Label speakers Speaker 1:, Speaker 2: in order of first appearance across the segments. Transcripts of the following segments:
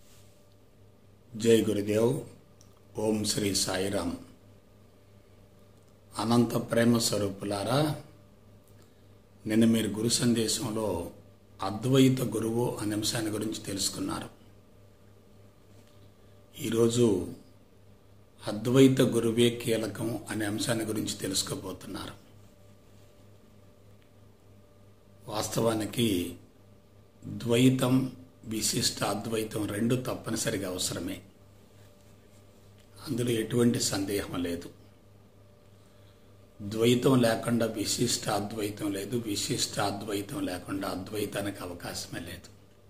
Speaker 1: జై గురుదేవ్ ఓం శ్రీ సాయిరామ్ అనంత ప్రేమ స్వరూపులారా నిన్న మీరు గురు సందేశంలో అద్వైత గురువు అనే అంశాన్ని గురించి తెలుసుకున్నారు ఈరోజు అద్వైత గురువే కీలకం అనే అంశాన్ని గురించి తెలుసుకోబోతున్నారు వాస్తవానికి ద్వైతం విశిష్ట అద్వైతం రెండు తప్పనిసరిగా అవసరమే అందులో ఎటువంటి సందేహం లేదు ద్వైతం లేకుండా విశిష్ట అద్వైతం లేదు విశిష్ట అద్వైతం లేకుండా అద్వైతానికి అవకాశమే లేదు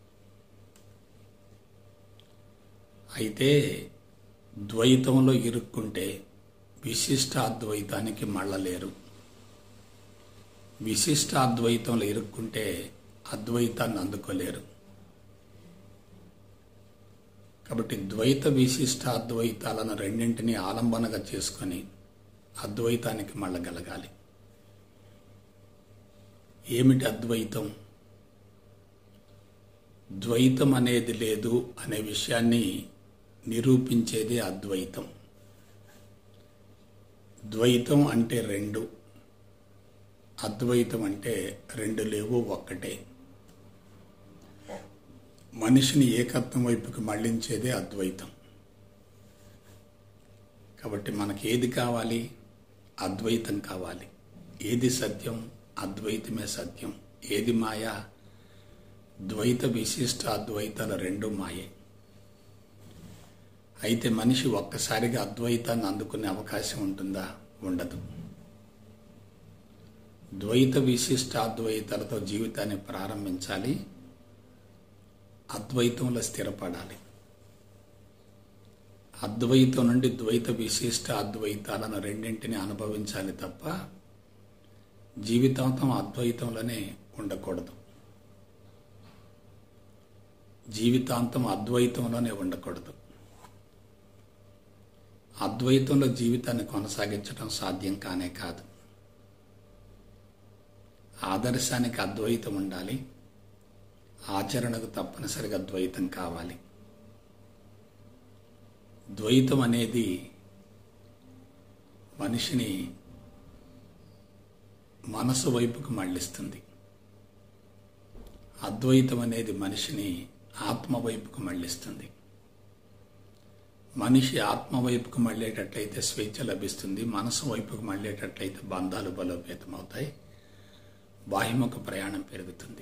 Speaker 1: అయితే ద్వైతంలో ఇరుక్కుంటే విశిష్ట అద్వైతానికి మళ్ళలేరు విశిష్ట అద్వైతంలో ఇరుక్కుంటే అద్వైతాన్ని అందుకోలేరు కాబట్టి ద్వైత విశిష్ట అద్వైతాలను రెండింటినీ ఆలంబనగా చేసుకొని అద్వైతానికి మళ్ళగలగాలి ఏమిటి అద్వైతం ద్వైతం అనేది లేదు అనే విషయాన్ని నిరూపించేదే అద్వైతం ద్వైతం అంటే రెండు అద్వైతం అంటే రెండు లేవు ఒక్కటే మనిషిని ఏకత్వం వైపుకి మళ్లించేదే అద్వైతం కాబట్టి మనకి ఏది కావాలి అద్వైతం కావాలి ఏది సత్యం అద్వైతమే సత్యం ఏది మాయ ద్వైత విశిష్ట అద్వైతాల రెండు మాయే అయితే మనిషి ఒక్కసారిగా అద్వైతాన్ని అందుకునే అవకాశం ఉంటుందా ఉండదు ద్వైత విశిష్ట అద్వైతాలతో జీవితాన్ని ప్రారంభించాలి అద్వైతంలో స్థిరపడాలి అద్వైతం నుండి ద్వైత విశిష్ట అద్వైతాలను రెండింటిని అనుభవించాలి తప్ప జీవితాంతం అద్వైతంలోనే ఉండకూడదు జీవితాంతం అద్వైతంలోనే ఉండకూడదు అద్వైతంలో జీవితాన్ని కొనసాగించడం సాధ్యం కానే కాదు ఆదర్శానికి అద్వైతం ఉండాలి ఆచరణకు తప్పనిసరిగా ద్వైతం కావాలి ద్వైతం అనేది మనిషిని మనసు వైపుకు మళ్ళిస్తుంది అద్వైతం అనేది మనిషిని ఆత్మ వైపుకు మళ్ళిస్తుంది మనిషి ఆత్మ వైపుకు మళ్ళేటట్లయితే స్వేచ్ఛ లభిస్తుంది మనసు వైపుకు మళ్ళేటట్లయితే బంధాలు బలోపేతమవుతాయి బాహ్యముఖ ప్రయాణం పెరుగుతుంది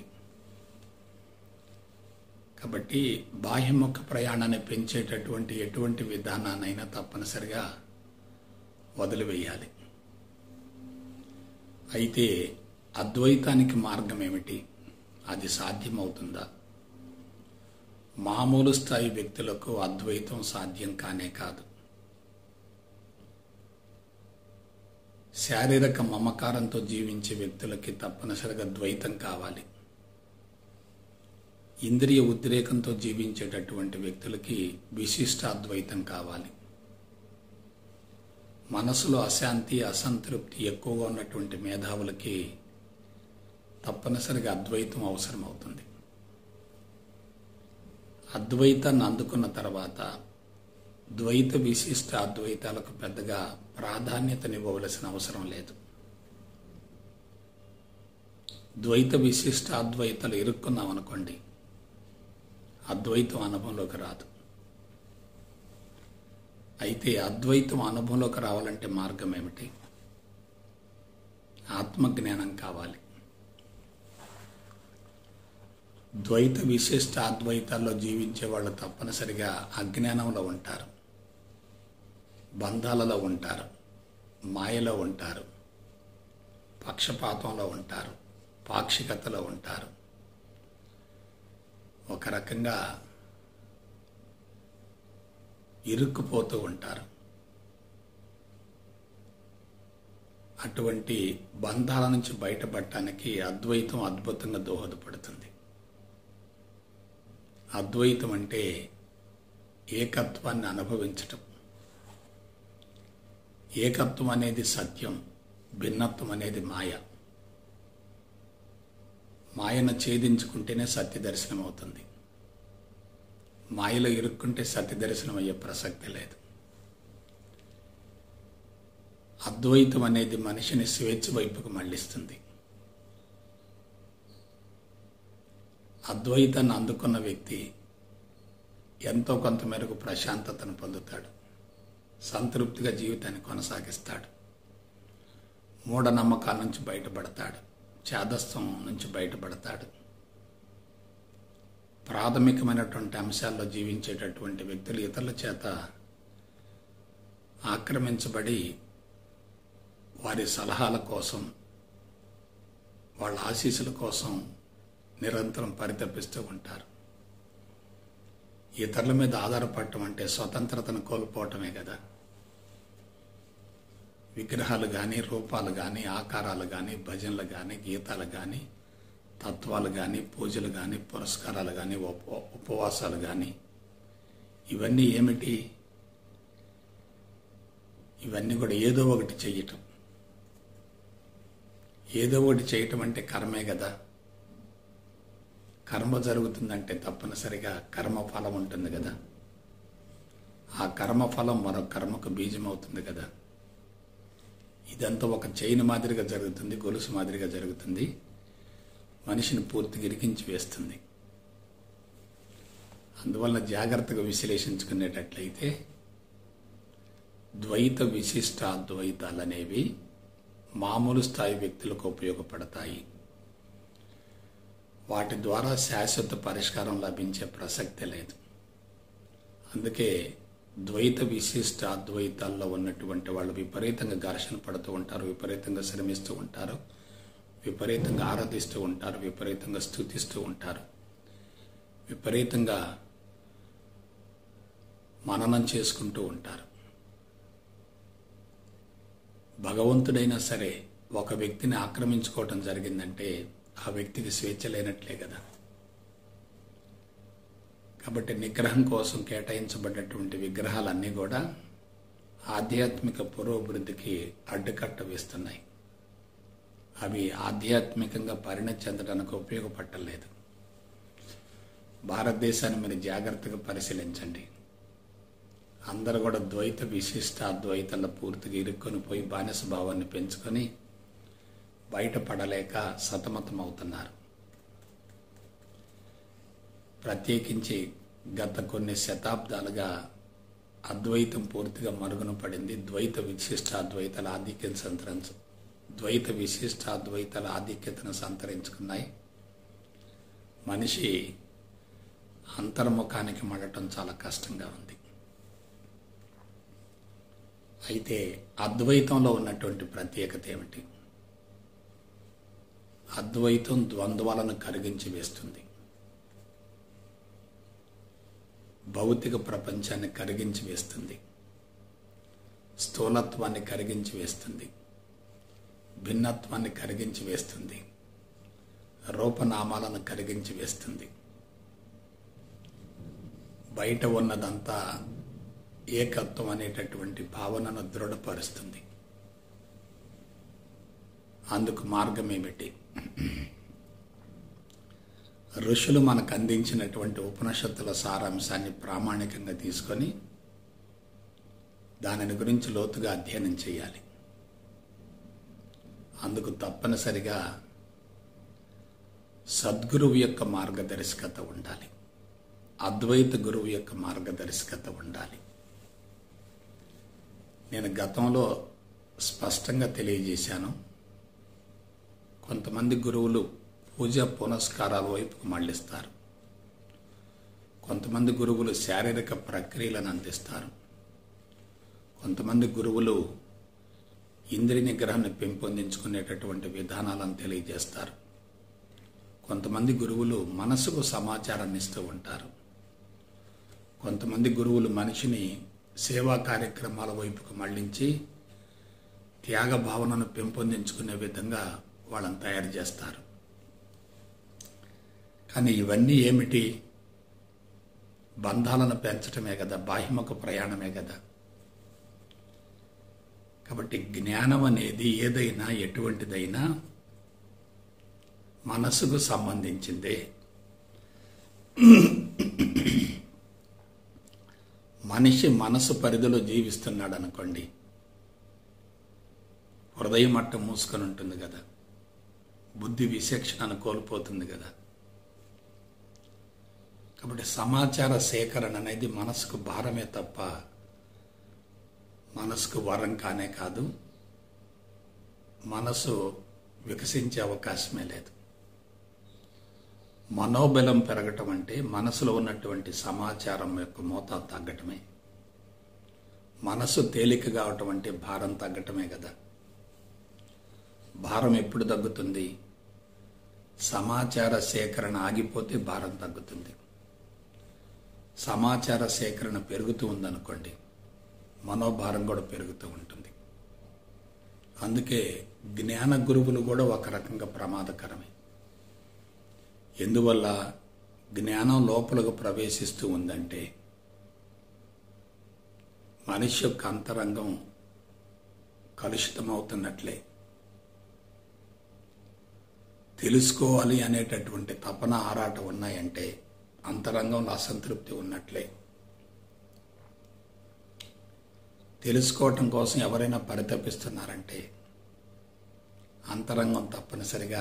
Speaker 1: కాబట్టి బాహ్యముఖ ప్రయాణాన్ని పెంచేటటువంటి ఎటువంటి విధానాన్నైనా తప్పనిసరిగా వదిలివేయాలి అయితే అద్వైతానికి మార్గం ఏమిటి అది సాధ్యమవుతుందా మామూలు స్థాయి వ్యక్తులకు అద్వైతం సాధ్యం కానే కాదు శారీరక మమకారంతో జీవించే వ్యక్తులకి తప్పనిసరిగా ద్వైతం కావాలి ఇంద్రియ ఉద్రేకంతో జీవించేటటువంటి వ్యక్తులకి విశిష్ట అద్వైతం కావాలి మనసులో అశాంతి అసంతృప్తి ఎక్కువగా ఉన్నటువంటి మేధావులకి తప్పనిసరిగా అద్వైతం అవసరమవుతుంది అద్వైతాన్ని అందుకున్న తర్వాత ద్వైత విశిష్ట అద్వైతాలకు పెద్దగా ప్రాధాన్యతనివ్వవలసిన అవసరం లేదు ద్వైత విశిష్ట అద్వైతాలు ఇరుక్కున్నాం అనుకోండి అద్వైతం అనుభవంలోకి రాదు అయితే అద్వైతం అనుభవంలోకి రావాలంటే మార్గం ఏమిటి ఆత్మజ్ఞానం కావాలి ద్వైత విశిష్ట అద్వైతాల్లో జీవించే వాళ్ళు తప్పనిసరిగా అజ్ఞానంలో ఉంటారు బంధాలలో ఉంటారు మాయలో ఉంటారు పక్షపాతంలో ఉంటారు పాక్షికతలో ఉంటారు ఒక రకంగా ఇరుక్కుపోతూ ఉంటారు అటువంటి బంధాల నుంచి బయటపడటానికి అద్వైతం అద్భుతంగా దోహదపడుతుంది అద్వైతం అంటే ఏకత్వాన్ని అనుభవించటం ఏకత్వం అనేది సత్యం భిన్నత్వం అనేది మాయ మాయను ఛేదించుకుంటేనే సత్య దర్శనం అవుతుంది మాయలో ఇరుక్కుంటే సత్య దర్శనం అయ్యే ప్రసక్తి లేదు అద్వైతం అనేది మనిషిని స్వేచ్ఛ వైపుకు మళ్ళిస్తుంది అద్వైతాన్ని అందుకున్న వ్యక్తి ఎంతో కొంత మేరకు ప్రశాంతతను పొందుతాడు సంతృప్తిగా జీవితాన్ని కొనసాగిస్తాడు మూఢనమ్మకాల నుంచి బయటపడతాడు చాదస్తం నుంచి బయటపడతాడు ప్రాథమికమైనటువంటి అంశాల్లో జీవించేటటువంటి వ్యక్తులు ఇతరుల చేత ఆక్రమించబడి వారి సలహాల కోసం వాళ్ళ ఆశీస్సుల కోసం నిరంతరం పరితపిస్తూ ఉంటారు ఇతరుల మీద ఆధారపడటం అంటే స్వతంత్రతను కోల్పోవటమే కదా విగ్రహాలు కానీ రూపాలు కానీ ఆకారాలు కానీ భజనలు కానీ గీతాలు కానీ తత్వాలు కానీ పూజలు కానీ పురస్కారాలు కానీ ఉప ఉపవాసాలు కానీ ఇవన్నీ ఏమిటి ఇవన్నీ కూడా ఏదో ఒకటి చెయ్యటం ఏదో ఒకటి చేయటం అంటే కర్మే కదా కర్మ జరుగుతుందంటే తప్పనిసరిగా కర్మఫలం ఉంటుంది కదా ఆ కర్మఫలం మరొక కర్మకు బీజం అవుతుంది కదా ఇదంతా ఒక చైన్ మాదిరిగా జరుగుతుంది గొలుసు మాదిరిగా జరుగుతుంది మనిషిని పూర్తిగా ఇరికించి వేస్తుంది అందువల్ల జాగ్రత్తగా విశ్లేషించుకునేటట్లయితే ద్వైత విశిష్ట అద్వైతాలు అనేవి మామూలు స్థాయి వ్యక్తులకు ఉపయోగపడతాయి వాటి ద్వారా శాశ్వత పరిష్కారం లభించే ప్రసక్తి లేదు అందుకే ద్వైత విశిష్ట అద్వైతాల్లో ఉన్నటువంటి వాళ్ళు విపరీతంగా ఘర్షణ పడుతూ ఉంటారు విపరీతంగా శ్రమిస్తూ ఉంటారు విపరీతంగా ఆరాధిస్తూ ఉంటారు విపరీతంగా స్థుతిస్తూ ఉంటారు విపరీతంగా మననం చేసుకుంటూ ఉంటారు భగవంతుడైనా సరే ఒక వ్యక్తిని ఆక్రమించుకోవటం జరిగిందంటే ఆ వ్యక్తికి స్వేచ్ఛ లేనట్లే కదా కాబట్టి నిగ్రహం కోసం కేటాయించబడినటువంటి విగ్రహాలన్నీ కూడా ఆధ్యాత్మిక పురోభివృద్ధికి అడ్డుకట్ట వేస్తున్నాయి అవి ఆధ్యాత్మికంగా పరిణతి చెందడానికి ఉపయోగపడలేదు భారతదేశాన్ని మీరు జాగ్రత్తగా పరిశీలించండి అందరూ కూడా ద్వైత విశిష్ట అద్వైతాల పూర్తిగా ఇరుక్కొని పోయి బానిస భావాన్ని పెంచుకొని బయటపడలేక సతమతం అవుతున్నారు ప్రత్యేకించి గత కొన్ని శతాబ్దాలుగా అద్వైతం పూర్తిగా మరుగున పడింది ద్వైత విశిష్ట అద్వైతాల ఆధిక్యత సంతరించు ద్వైత విశిష్ట అద్వైతాల ఆధిక్యతను సంతరించుకున్నాయి మనిషి అంతర్ముఖానికి మడటం చాలా కష్టంగా ఉంది అయితే అద్వైతంలో ఉన్నటువంటి ప్రత్యేకత ఏమిటి అద్వైతం ద్వంద్వాలను కరిగించి వేస్తుంది భౌతిక ప్రపంచాన్ని కరిగించి వేస్తుంది స్థూలత్వాన్ని కరిగించి వేస్తుంది భిన్నత్వాన్ని కరిగించి వేస్తుంది రూపనామాలను కరిగించి వేస్తుంది బయట ఉన్నదంతా ఏకత్వం అనేటటువంటి భావనను దృఢపరుస్తుంది అందుకు మార్గం ఏమిటి ఋషులు మనకు అందించినటువంటి ఉపనిషత్తుల సారాంశాన్ని ప్రామాణికంగా తీసుకొని దానిని గురించి లోతుగా అధ్యయనం చేయాలి అందుకు తప్పనిసరిగా సద్గురువు యొక్క మార్గదర్శకత ఉండాలి అద్వైత గురువు యొక్క మార్గదర్శకత ఉండాలి నేను గతంలో స్పష్టంగా తెలియజేశాను కొంతమంది గురువులు పూజ పునస్కారాల వైపుకు మళ్ళిస్తారు కొంతమంది గురువులు శారీరక ప్రక్రియలను అందిస్తారు కొంతమంది గురువులు ఇంద్రియ నిగ్రహాన్ని పెంపొందించుకునేటటువంటి విధానాలను తెలియజేస్తారు కొంతమంది గురువులు మనసుకు సమాచారాన్ని ఇస్తూ ఉంటారు కొంతమంది గురువులు మనిషిని సేవా కార్యక్రమాల వైపుకు మళ్లించి త్యాగ భావనను పెంపొందించుకునే విధంగా వాళ్ళని తయారు చేస్తారు కానీ ఇవన్నీ ఏమిటి బంధాలను పెంచటమే కదా బాహ్యముఖ ప్రయాణమే కదా కాబట్టి జ్ఞానం అనేది ఏదైనా ఎటువంటిదైనా మనసుకు సంబంధించిందే మనిషి మనసు పరిధిలో జీవిస్తున్నాడు అనుకోండి హృదయం మట్టం మూసుకొని ఉంటుంది కదా బుద్ధి విచక్షణను కోల్పోతుంది కదా కాబట్టి సమాచార సేకరణ అనేది మనసుకు భారమే తప్ప మనసుకు వరం కానే కాదు మనసు వికసించే అవకాశమే లేదు మనోబలం పెరగటం అంటే మనసులో ఉన్నటువంటి సమాచారం యొక్క మోతాదు తగ్గటమే మనసు తేలిక కావటం అంటే భారం తగ్గటమే కదా భారం ఎప్పుడు తగ్గుతుంది సమాచార సేకరణ ఆగిపోతే భారం తగ్గుతుంది సమాచార సేకరణ పెరుగుతూ ఉందనుకోండి మనోభారం కూడా పెరుగుతూ ఉంటుంది అందుకే జ్ఞాన గురువులు కూడా ఒక రకంగా ప్రమాదకరమే ఎందువల్ల జ్ఞానం లోపలకు ప్రవేశిస్తూ ఉందంటే మనిషి యొక్క అంతరంగం కలుషితమవుతున్నట్లే తెలుసుకోవాలి అనేటటువంటి తపన ఆరాట ఉన్నాయంటే అంతరంగంలో అసంతృప్తి ఉన్నట్లే తెలుసుకోవటం కోసం ఎవరైనా పరితపిస్తున్నారంటే అంతరంగం తప్పనిసరిగా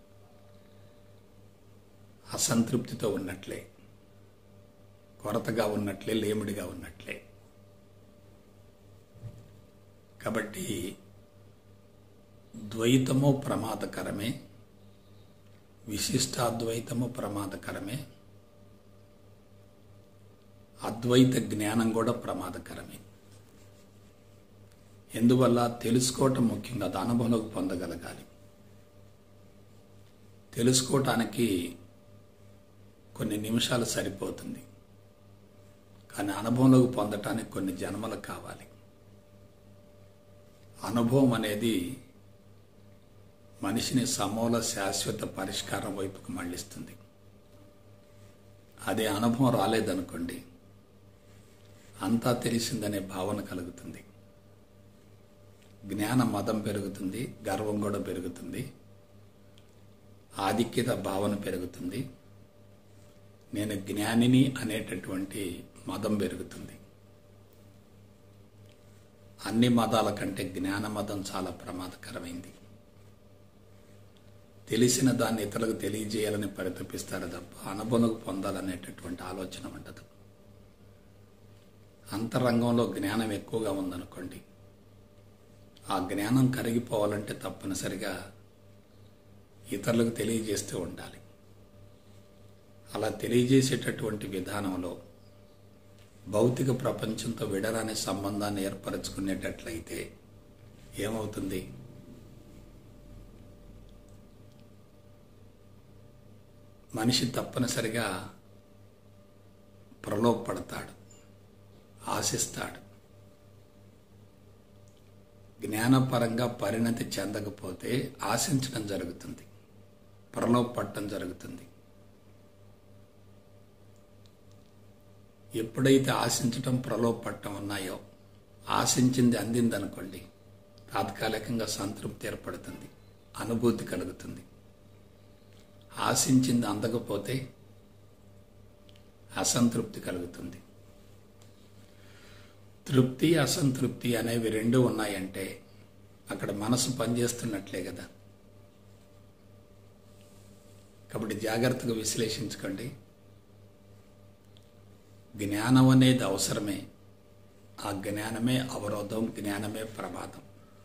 Speaker 1: అసంతృప్తితో ఉన్నట్లే కొరతగా ఉన్నట్లే లేమిడిగా ఉన్నట్లే కాబట్టి ద్వైతము ప్రమాదకరమే విశిష్టాద్వైతము ప్రమాదకరమే అద్వైత జ్ఞానం కూడా ప్రమాదకరమే ఎందువల్ల తెలుసుకోవటం ముఖ్యంగా అది అనుభవంలోకి పొందగలగాలి తెలుసుకోవటానికి కొన్ని నిమిషాలు సరిపోతుంది కానీ అనుభవంలోకి పొందటానికి కొన్ని జన్మలు కావాలి అనుభవం అనేది మనిషిని సమూల శాశ్వత పరిష్కారం వైపుకు మళ్ళిస్తుంది అదే అనుభవం రాలేదనుకోండి అంతా తెలిసిందనే భావన కలుగుతుంది జ్ఞాన మదం పెరుగుతుంది గర్వం కూడా పెరుగుతుంది ఆధిక్యత భావన పెరుగుతుంది నేను జ్ఞానిని అనేటటువంటి మదం పెరుగుతుంది అన్ని మతాల కంటే జ్ఞాన మదం చాలా ప్రమాదకరమైంది తెలిసిన దాన్ని ఇతరులకు తెలియజేయాలని పరితపిస్తారు తప్ప అనుభవం పొందాలనేటటువంటి ఆలోచన ఉండదు అంతరంగంలో జ్ఞానం ఎక్కువగా ఉందనుకోండి ఆ జ్ఞానం కరిగిపోవాలంటే తప్పనిసరిగా ఇతరులకు తెలియజేస్తూ ఉండాలి అలా తెలియజేసేటటువంటి విధానంలో భౌతిక ప్రపంచంతో విడరాని సంబంధాన్ని ఏర్పరచుకునేటట్లయితే ఏమవుతుంది మనిషి తప్పనిసరిగా ప్రలోభపడతాడు ఆశిస్తాడు జ్ఞానపరంగా పరిణతి చెందకపోతే ఆశించడం జరుగుతుంది ప్రలోభపడటం జరుగుతుంది ఎప్పుడైతే ఆశించటం ప్రలోభపడటం ఉన్నాయో ఆశించింది అందిందనుకోండి తాత్కాలికంగా సంతృప్తి ఏర్పడుతుంది అనుభూతి కలుగుతుంది ఆశించింది అందకపోతే అసంతృప్తి కలుగుతుంది తృప్తి అసంతృప్తి అనేవి రెండు ఉన్నాయంటే అక్కడ మనసు పనిచేస్తున్నట్లే కదా కాబట్టి జాగ్రత్తగా విశ్లేషించుకోండి జ్ఞానం అనేది అవసరమే ఆ జ్ఞానమే అవరోధం జ్ఞానమే ప్రమాదం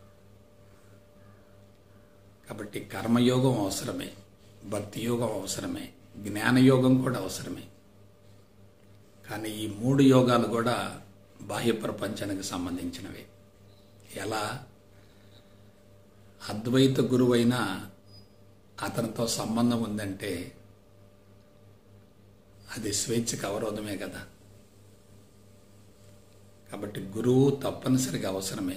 Speaker 1: కాబట్టి కర్మయోగం అవసరమే భక్తి యోగం అవసరమే జ్ఞానయోగం కూడా అవసరమే కానీ ఈ మూడు యోగాలు కూడా బాహ్య ప్రపంచానికి సంబంధించినవే ఎలా అద్వైత గురువైన అతనితో సంబంధం ఉందంటే అది స్వేచ్ఛకు అవరోధమే కదా కాబట్టి గురువు తప్పనిసరిగా అవసరమే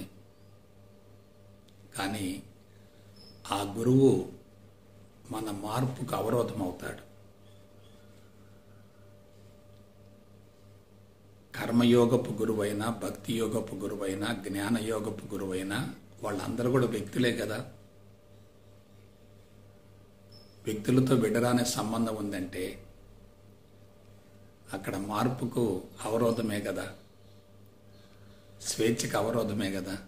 Speaker 1: కానీ ఆ గురువు మన మార్పుకు అవరోధం అవుతాడు కర్మయోగపు గురువైన భక్తి యోగపు గురువైన జ్ఞాన యోగపు గురువైన వాళ్ళందరూ కూడా వ్యక్తులే కదా వ్యక్తులతో విడరానే సంబంధం ఉందంటే అక్కడ మార్పుకు అవరోధమే కదా స్వేచ్ఛకు అవరోధమే కదా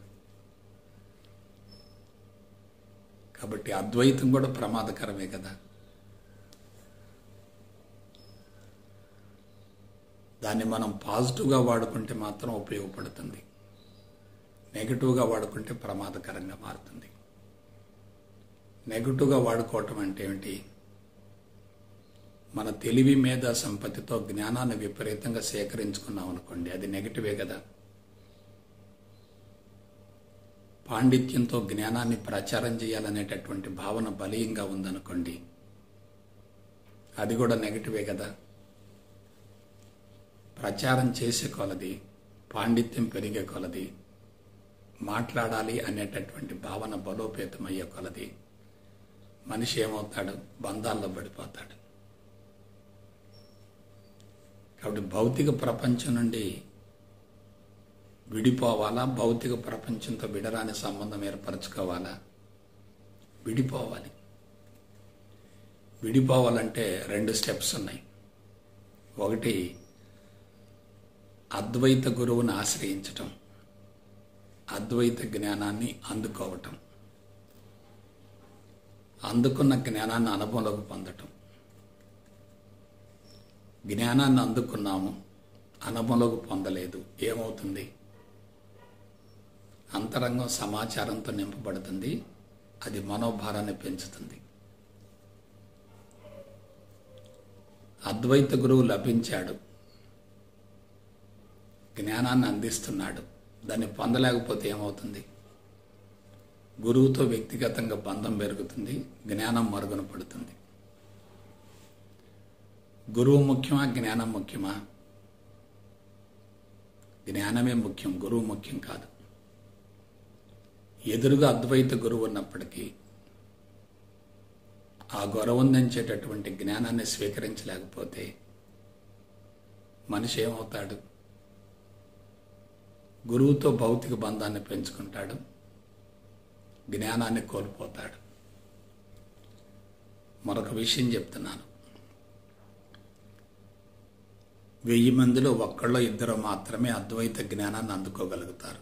Speaker 1: కాబట్టి అద్వైతం కూడా ప్రమాదకరమే కదా దాన్ని మనం పాజిటివ్గా వాడుకుంటే మాత్రం ఉపయోగపడుతుంది నెగిటివ్గా వాడుకుంటే ప్రమాదకరంగా మారుతుంది నెగిటివ్గా వాడుకోవటం అంటే ఏమిటి మన తెలివి మీద సంపత్తితో జ్ఞానాన్ని విపరీతంగా సేకరించుకున్నాం అనుకోండి అది నెగిటివే కదా పాండిత్యంతో జ్ఞానాన్ని ప్రచారం చేయాలనేటటువంటి భావన బలీయంగా ఉందనుకోండి అది కూడా నెగిటివే కదా ప్రచారం చేసే కొలది పాండిత్యం పెరిగే కొలది మాట్లాడాలి అనేటటువంటి భావన బలోపేతమయ్యే కొలది మనిషి ఏమవుతాడు బంధాల్లో పడిపోతాడు కాబట్టి భౌతిక ప్రపంచం నుండి విడిపోవాలా భౌతిక ప్రపంచంతో విడరాని సంబంధం ఏర్పరచుకోవాలా విడిపోవాలి విడిపోవాలంటే రెండు స్టెప్స్ ఉన్నాయి ఒకటి అద్వైత గురువుని ఆశ్రయించటం అద్వైత జ్ఞానాన్ని అందుకోవటం అందుకున్న జ్ఞానాన్ని అనుభవంలోకి పొందటం జ్ఞానాన్ని అందుకున్నాము అనుభవంలోకి పొందలేదు ఏమవుతుంది అంతరంగం సమాచారంతో నింపబడుతుంది అది మనోభారాన్ని పెంచుతుంది అద్వైత గురువు లభించాడు జ్ఞానాన్ని అందిస్తున్నాడు దాన్ని పొందలేకపోతే ఏమవుతుంది గురువుతో వ్యక్తిగతంగా బంధం పెరుగుతుంది జ్ఞానం మరుగున పడుతుంది గురువు ముఖ్యమా జ్ఞానం ముఖ్యమా జ్ఞానమే ముఖ్యం గురువు ముఖ్యం కాదు ఎదురుగా అద్వైత గురువు ఉన్నప్పటికీ ఆ గౌరవందించేటటువంటి జ్ఞానాన్ని స్వీకరించలేకపోతే మనిషి ఏమవుతాడు గురువుతో భౌతిక బంధాన్ని పెంచుకుంటాడు జ్ఞానాన్ని కోల్పోతాడు మరొక విషయం చెప్తున్నాను వెయ్యి మందిలో ఒక్కళ్ళో ఇద్దరు మాత్రమే అద్వైత జ్ఞానాన్ని అందుకోగలుగుతారు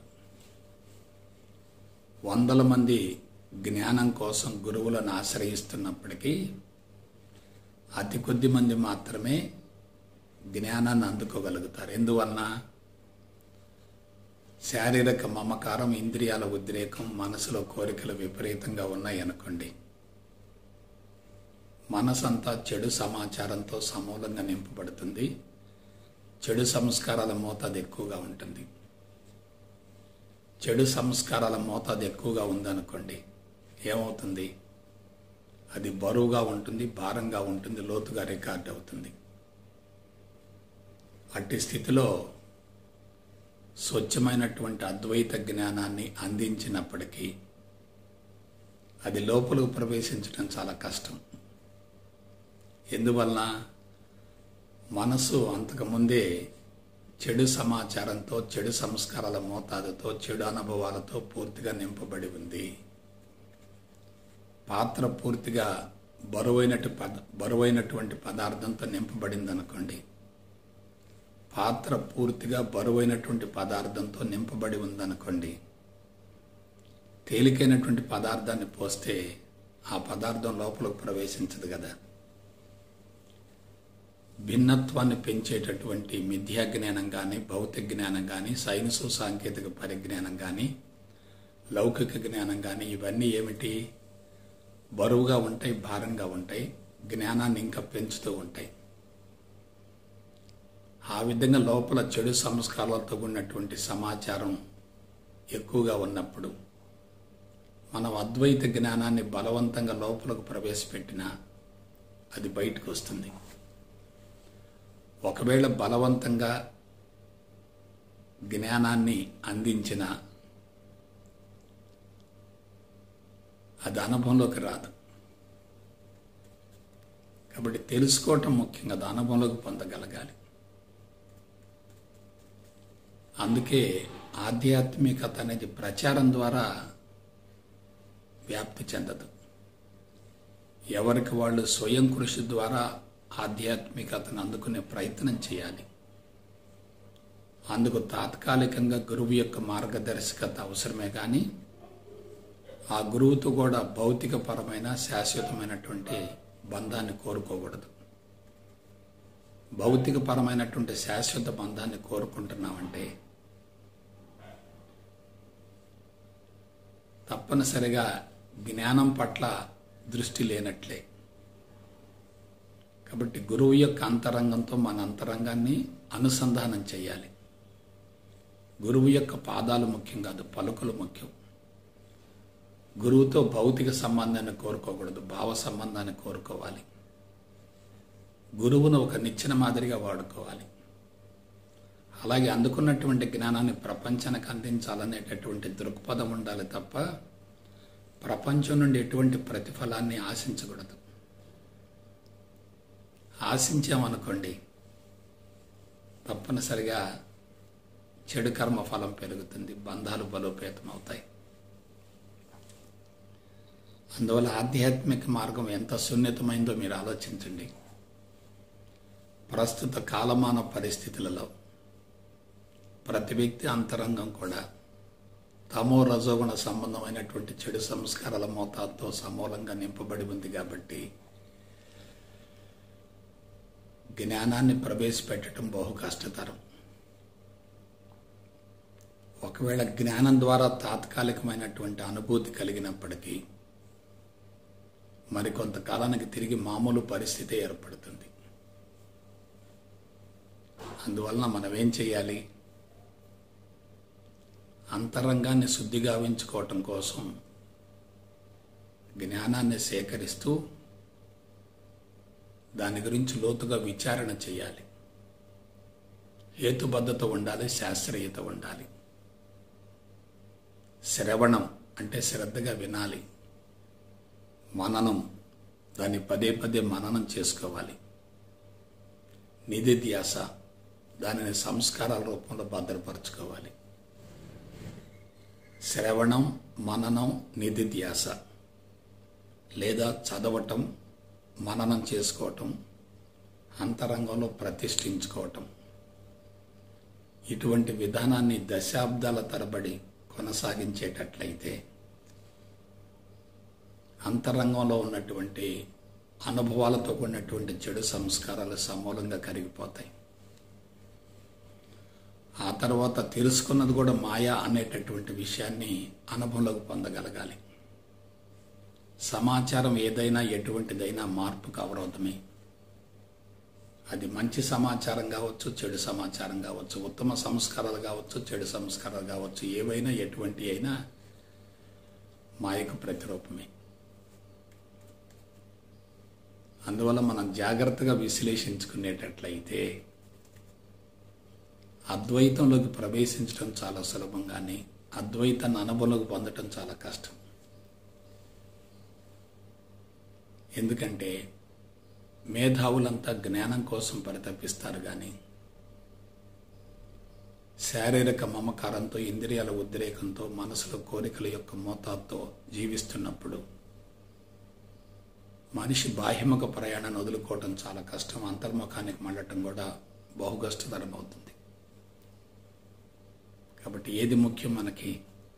Speaker 1: వందల మంది జ్ఞానం కోసం గురువులను ఆశ్రయిస్తున్నప్పటికీ అతి కొద్ది మంది మాత్రమే జ్ఞానాన్ని అందుకోగలుగుతారు ఎందువలన శారీరక మమకారం ఇంద్రియాల ఉద్రేకం మనసులో కోరికలు విపరీతంగా ఉన్నాయి అనుకోండి మనసంతా చెడు సమాచారంతో సమూలంగా నింపబడుతుంది చెడు సంస్కారాల మోతాదు ఎక్కువగా ఉంటుంది చెడు సంస్కారాల మోతాదు ఎక్కువగా ఉందనుకోండి ఏమవుతుంది అది బరువుగా ఉంటుంది భారంగా ఉంటుంది లోతుగా రికార్డ్ అవుతుంది అట్టి స్థితిలో స్వచ్ఛమైనటువంటి అద్వైత జ్ఞానాన్ని అందించినప్పటికీ అది లోపలకు ప్రవేశించడం చాలా కష్టం ఎందువలన మనసు అంతకుముందే చెడు సమాచారంతో చెడు సంస్కారాల మోతాదుతో చెడు అనుభవాలతో పూర్తిగా నింపబడి ఉంది పాత్ర పూర్తిగా బరువైనటు పద బరువైనటువంటి పదార్థంతో నింపబడింది అనుకోండి పాత్ర పూర్తిగా బరువైనటువంటి పదార్థంతో నింపబడి ఉందనుకోండి తేలికైనటువంటి పదార్థాన్ని పోస్తే ఆ పదార్థం లోపలికి ప్రవేశించదు కదా భిన్నత్వాన్ని పెంచేటటువంటి మిథ్యా జ్ఞానం కానీ భౌతిక జ్ఞానం కానీ సైన్సు సాంకేతిక పరిజ్ఞానం కానీ లౌకిక జ్ఞానం కానీ ఇవన్నీ ఏమిటి బరువుగా ఉంటాయి భారంగా ఉంటాయి జ్ఞానాన్ని ఇంకా పెంచుతూ ఉంటాయి ఆ విధంగా లోపల చెడు సంస్కారాలతో ఉన్నటువంటి సమాచారం ఎక్కువగా ఉన్నప్పుడు మనం అద్వైత జ్ఞానాన్ని బలవంతంగా లోపలకు ప్రవేశపెట్టినా అది బయటకు వస్తుంది ఒకవేళ బలవంతంగా జ్ఞానాన్ని అందించిన అది అనుభవంలోకి రాదు కాబట్టి తెలుసుకోవటం ముఖ్యంగా అది అనుభవంలోకి పొందగలగాలి అందుకే ఆధ్యాత్మికత అనేది ప్రచారం ద్వారా వ్యాప్తి చెందదు ఎవరికి వాళ్ళు స్వయం కృషి ద్వారా ఆధ్యాత్మికతను అందుకునే ప్రయత్నం చేయాలి అందుకు తాత్కాలికంగా గురువు యొక్క మార్గదర్శకత అవసరమే కానీ ఆ గురువుతో కూడా భౌతికపరమైన శాశ్వతమైనటువంటి బంధాన్ని కోరుకోకూడదు భౌతికపరమైనటువంటి శాశ్వత బంధాన్ని కోరుకుంటున్నామంటే తప్పనిసరిగా జ్ఞానం పట్ల దృష్టి లేనట్లే కాబట్టి గురువు యొక్క అంతరంగంతో మన అంతరంగాన్ని అనుసంధానం చేయాలి గురువు యొక్క పాదాలు ముఖ్యం కాదు పలుకులు ముఖ్యం గురువుతో భౌతిక సంబంధాన్ని కోరుకోకూడదు భావ సంబంధాన్ని కోరుకోవాలి గురువును ఒక నిచ్చెన మాదిరిగా వాడుకోవాలి అలాగే అందుకున్నటువంటి జ్ఞానాన్ని ప్రపంచానికి అందించాలనేటటువంటి దృక్పథం ఉండాలి తప్ప ప్రపంచం నుండి ఎటువంటి ప్రతిఫలాన్ని ఆశించకూడదు ఆశించామనుకోండి తప్పనిసరిగా చెడు కర్మ ఫలం పెరుగుతుంది బంధాలు బలోపేతం అవుతాయి అందువల్ల ఆధ్యాత్మిక మార్గం ఎంత సున్నితమైందో మీరు ఆలోచించండి ప్రస్తుత కాలమాన పరిస్థితులలో ప్రతి వ్యక్తి అంతరంగం కూడా తమో రజోగుణ సంబంధమైనటువంటి చెడు సంస్కారాల మోతాదుతో సమూలంగా నింపబడి ఉంది కాబట్టి జ్ఞానాన్ని ప్రవేశపెట్టడం బహు కష్టతరం ఒకవేళ జ్ఞానం ద్వారా తాత్కాలికమైనటువంటి అనుభూతి కలిగినప్పటికీ మరికొంతకాలానికి తిరిగి మామూలు పరిస్థితి ఏర్పడుతుంది అందువలన మనం ఏం చేయాలి అంతరంగాన్ని శుద్ధిగా ఉంచుకోవటం కోసం జ్ఞానాన్ని సేకరిస్తూ దాని గురించి లోతుగా విచారణ చేయాలి హేతుబద్ధత ఉండాలి శాస్త్రీయత ఉండాలి శ్రవణం అంటే శ్రద్ధగా వినాలి మననం దాన్ని పదే పదే మననం చేసుకోవాలి నిధిధ్యాస దానిని సంస్కారాల రూపంలో భద్రపరచుకోవాలి శ్రవణం మననం నిధిధ్యాస లేదా చదవటం మననం చేసుకోవటం అంతరంగంలో ప్రతిష్ఠించుకోవటం ఇటువంటి విధానాన్ని దశాబ్దాల తరబడి కొనసాగించేటట్లయితే అంతరంగంలో ఉన్నటువంటి అనుభవాలతో కూడినటువంటి చెడు సంస్కారాలు సమూలంగా కరిగిపోతాయి ఆ తర్వాత తెలుసుకున్నది కూడా మాయా అనేటటువంటి విషయాన్ని అనుభవంలోకి పొందగలగాలి సమాచారం ఏదైనా ఎటువంటిదైనా మార్పుకు అవరోధమే అది మంచి సమాచారం కావచ్చు చెడు సమాచారం కావచ్చు ఉత్తమ సంస్కారాలు కావచ్చు చెడు సంస్కారాలు కావచ్చు ఏవైనా ఎటువంటి అయినా మాయకు ప్రతిరూపమే అందువల్ల మనం జాగ్రత్తగా విశ్లేషించుకునేటట్లయితే అద్వైతంలోకి ప్రవేశించడం చాలా సులభం కానీ అద్వైతాన్ని అనుభవంలోకి పొందడం చాలా కష్టం ఎందుకంటే మేధావులంతా జ్ఞానం కోసం పరితపిస్తారు కానీ శారీరక మమకారంతో ఇంద్రియాల ఉద్రేకంతో మనసులో కోరికల యొక్క మోతాదుతో జీవిస్తున్నప్పుడు మనిషి బాహ్యముఖ ప్రయాణాన్ని వదులుకోవటం చాలా కష్టం అంతర్ముఖానికి మళ్ళటం కూడా బహుకష్టతరం అవుతుంది కాబట్టి ఏది ముఖ్యం మనకి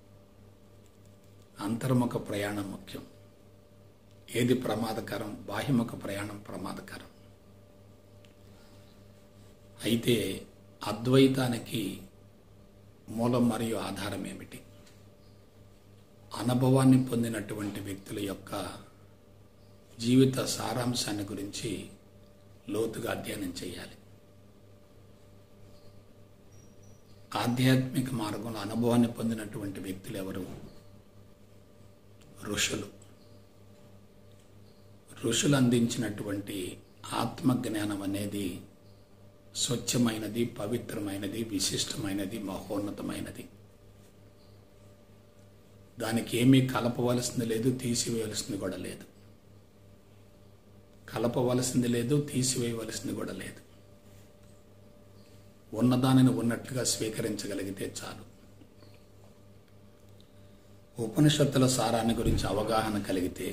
Speaker 1: అంతర్ముఖ ప్రయాణం ముఖ్యం ఏది ప్రమాదకరం బాహ్యముఖ ప్రయాణం ప్రమాదకరం అయితే అద్వైతానికి మూలం మరియు ఆధారం ఏమిటి అనుభవాన్ని పొందినటువంటి వ్యక్తుల యొక్క జీవిత సారాంశాన్ని గురించి లోతుగా అధ్యయనం చేయాలి ఆధ్యాత్మిక మార్గంలో అనుభవాన్ని పొందినటువంటి వ్యక్తులు ఎవరు ఋషులు ఋషులు అందించినటువంటి ఆత్మజ్ఞానం అనేది స్వచ్ఛమైనది పవిత్రమైనది విశిష్టమైనది మహోన్నతమైనది దానికి ఏమీ కలపవలసింది లేదు తీసివేయవలసింది కూడా లేదు కలపవలసింది లేదు తీసివేయవలసింది కూడా లేదు ఉన్నదానిని ఉన్నట్లుగా స్వీకరించగలిగితే చాలు ఉపనిషత్తుల సారాన్ని గురించి అవగాహన కలిగితే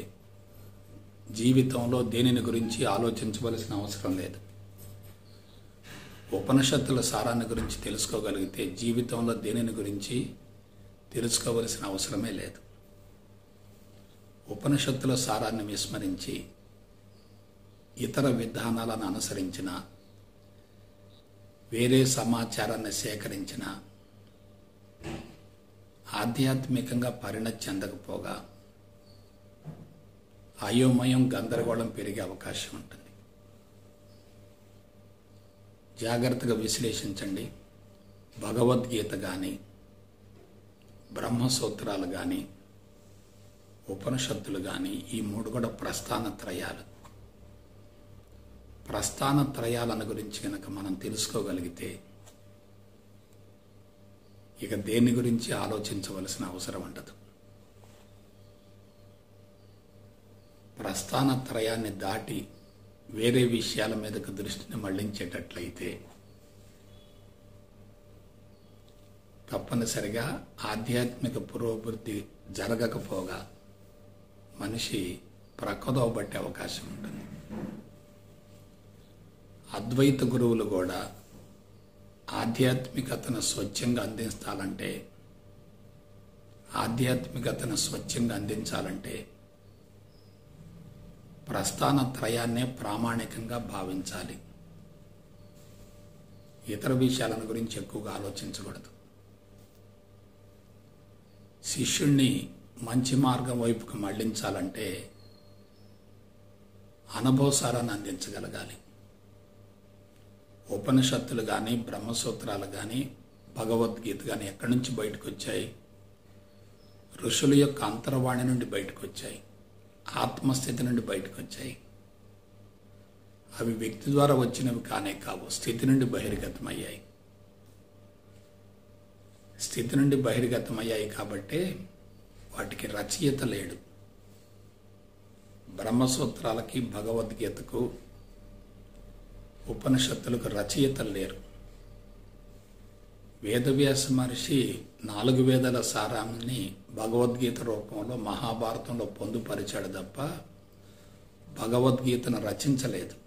Speaker 1: జీవితంలో దేనిని గురించి ఆలోచించవలసిన అవసరం లేదు ఉపనిషత్తుల సారాన్ని గురించి తెలుసుకోగలిగితే జీవితంలో దేనిని గురించి తెలుసుకోవలసిన అవసరమే లేదు ఉపనిషత్తుల సారాన్ని విస్మరించి ఇతర విధానాలను అనుసరించిన వేరే సమాచారాన్ని సేకరించిన ఆధ్యాత్మికంగా పరిణతి చెందకపోగా అయోమయం గందరగోళం పెరిగే అవకాశం ఉంటుంది జాగ్రత్తగా విశ్లేషించండి భగవద్గీత కానీ బ్రహ్మసూత్రాలు కానీ ఉపనిషత్తులు కానీ ఈ మూడు కూడా ప్రస్థాన త్రయాలు ప్రస్థాన త్రయాలను గురించి కనుక మనం తెలుసుకోగలిగితే ఇక దేని గురించి ఆలోచించవలసిన అవసరం ఉండదు ప్రస్థాన త్రయాన్ని దాటి వేరే విషయాల మీదకు దృష్టిని మళ్లించేటట్లయితే తప్పనిసరిగా ఆధ్యాత్మిక పురోభివృద్ధి జరగకపోగా మనిషి ప్రక్కదోవ పట్టే అవకాశం ఉంటుంది అద్వైత గురువులు కూడా ఆధ్యాత్మికతను స్వచ్ఛంగా అందించాలంటే ఆధ్యాత్మికతను స్వచ్ఛంగా అందించాలంటే ప్రస్థాన త్రయాన్నే ప్రామాణికంగా భావించాలి ఇతర విషయాలను గురించి ఎక్కువగా ఆలోచించకూడదు శిష్యుణ్ణి మంచి మార్గం వైపుకు మళ్లించాలంటే అనుభవసారాన్ని అందించగలగాలి ఉపనిషత్తులు కానీ బ్రహ్మసూత్రాలు కానీ భగవద్గీత కానీ ఎక్కడి నుంచి బయటకు వచ్చాయి ఋషుల యొక్క అంతర్వాణి నుండి బయటకు వచ్చాయి ఆత్మస్థితి నుండి బయటకు వచ్చాయి అవి వ్యక్తి ద్వారా వచ్చినవి కానే కావు స్థితి నుండి బహిర్గతమయ్యాయి స్థితి నుండి బహిర్గతమయ్యాయి కాబట్టే వాటికి రచయిత లేడు బ్రహ్మసూత్రాలకి భగవద్గీతకు ఉపనిషత్తులకు రచయితలు లేరు వేదవ్యాస మహర్షి నాలుగు వేదాల సారాన్ని భగవద్గీత రూపంలో మహాభారతంలో పొందుపరిచాడు తప్ప భగవద్గీతను రచించలేదు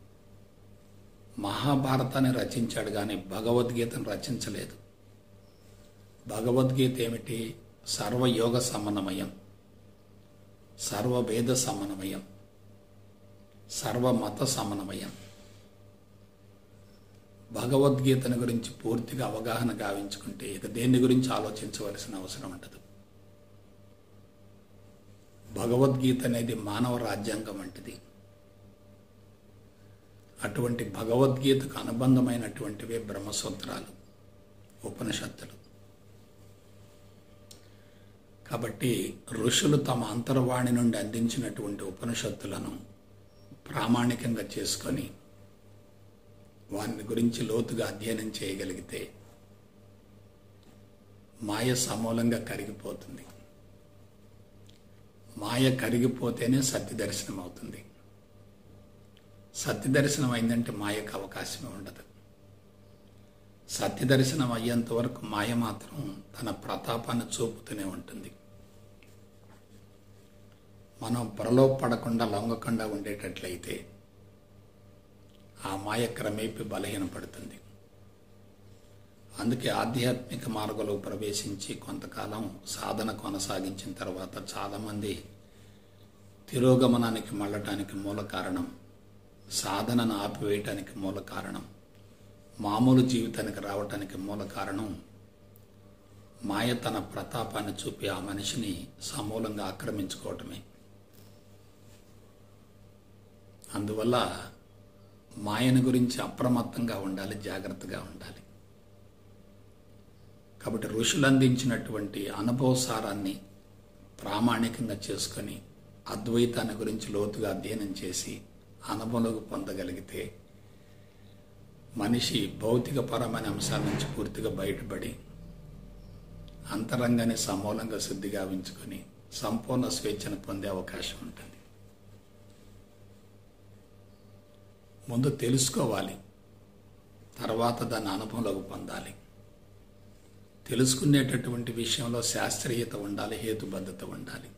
Speaker 1: మహాభారతాన్ని రచించాడు కానీ భగవద్గీతను రచించలేదు భగవద్గీత ఏమిటి సర్వయోగ సమన్వయం సర్వవేద సమన్వయం సర్వమత సమన్వయం భగవద్గీతను గురించి పూర్తిగా అవగాహన గావించుకుంటే ఇక దేని గురించి ఆలోచించవలసిన అవసరం ఉండదు భగవద్గీత అనేది మానవ రాజ్యాంగం వంటిది అటువంటి భగవద్గీతకు అనుబంధమైనటువంటివే బ్రహ్మసూత్రాలు ఉపనిషత్తులు కాబట్టి ఋషులు తమ అంతర్వాణి నుండి అందించినటువంటి ఉపనిషత్తులను ప్రామాణికంగా చేసుకొని వాని గురించి లోతుగా అధ్యయనం చేయగలిగితే మాయ సమూలంగా కరిగిపోతుంది మాయ కరిగిపోతేనే సత్య దర్శనం అవుతుంది సత్య దర్శనం అయిందంటే మాయకు అవకాశమే ఉండదు సత్య దర్శనం అయ్యేంత వరకు మాయ మాత్రం తన ప్రతాపాన్ని చూపుతూనే ఉంటుంది మనం పడకుండా లొంగకుండా ఉండేటట్లయితే ఆ మాయ క్రమేపి బలహీనపడుతుంది అందుకే ఆధ్యాత్మిక మార్గంలో ప్రవేశించి కొంతకాలం సాధన కొనసాగించిన తర్వాత చాలామంది తిరోగమనానికి మళ్ళటానికి మూల కారణం సాధనను ఆపివేయటానికి మూల కారణం మామూలు జీవితానికి రావటానికి మూల కారణం మాయ తన ప్రతాపాన్ని చూపి ఆ మనిషిని సమూలంగా ఆక్రమించుకోవటమే అందువల్ల మాయను గురించి అప్రమత్తంగా ఉండాలి జాగ్రత్తగా ఉండాలి కాబట్టి ఋషులు అందించినటువంటి అనుభవ సారాన్ని ప్రామాణికంగా చేసుకొని అద్వైతాన్ని గురించి లోతుగా అధ్యయనం చేసి అనుభవంలోకి పొందగలిగితే మనిషి భౌతికపరమైన అంశాల నుంచి పూర్తిగా బయటపడి అంతరంగాన్ని సమూలంగా శుద్ధి గావించుకొని సంపూర్ణ స్వేచ్ఛను పొందే అవకాశం ఉంటుంది ముందు తెలుసుకోవాలి తర్వాత దాన్ని అనుభవంలోకి పొందాలి తెలుసుకునేటటువంటి విషయంలో శాస్త్రీయత ఉండాలి హేతుబద్ధత ఉండాలి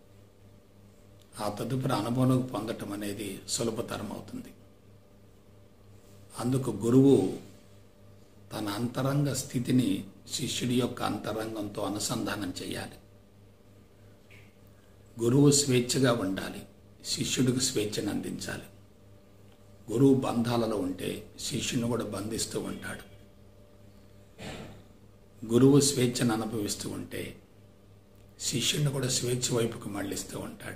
Speaker 1: ఆ తదుపరి అనుభవంలోకి పొందటం అనేది సులభతరం అవుతుంది అందుకు గురువు తన అంతరంగ స్థితిని శిష్యుడి యొక్క అంతరంగంతో అనుసంధానం చేయాలి గురువు స్వేచ్ఛగా ఉండాలి శిష్యుడికి స్వేచ్ఛను అందించాలి గురువు బంధాలలో ఉంటే శిష్యుని కూడా బంధిస్తూ ఉంటాడు గురువు స్వేచ్ఛను అనుభవిస్తూ ఉంటే శిష్యుని కూడా స్వేచ్ఛ వైపుకు మళ్ళిస్తూ ఉంటాడు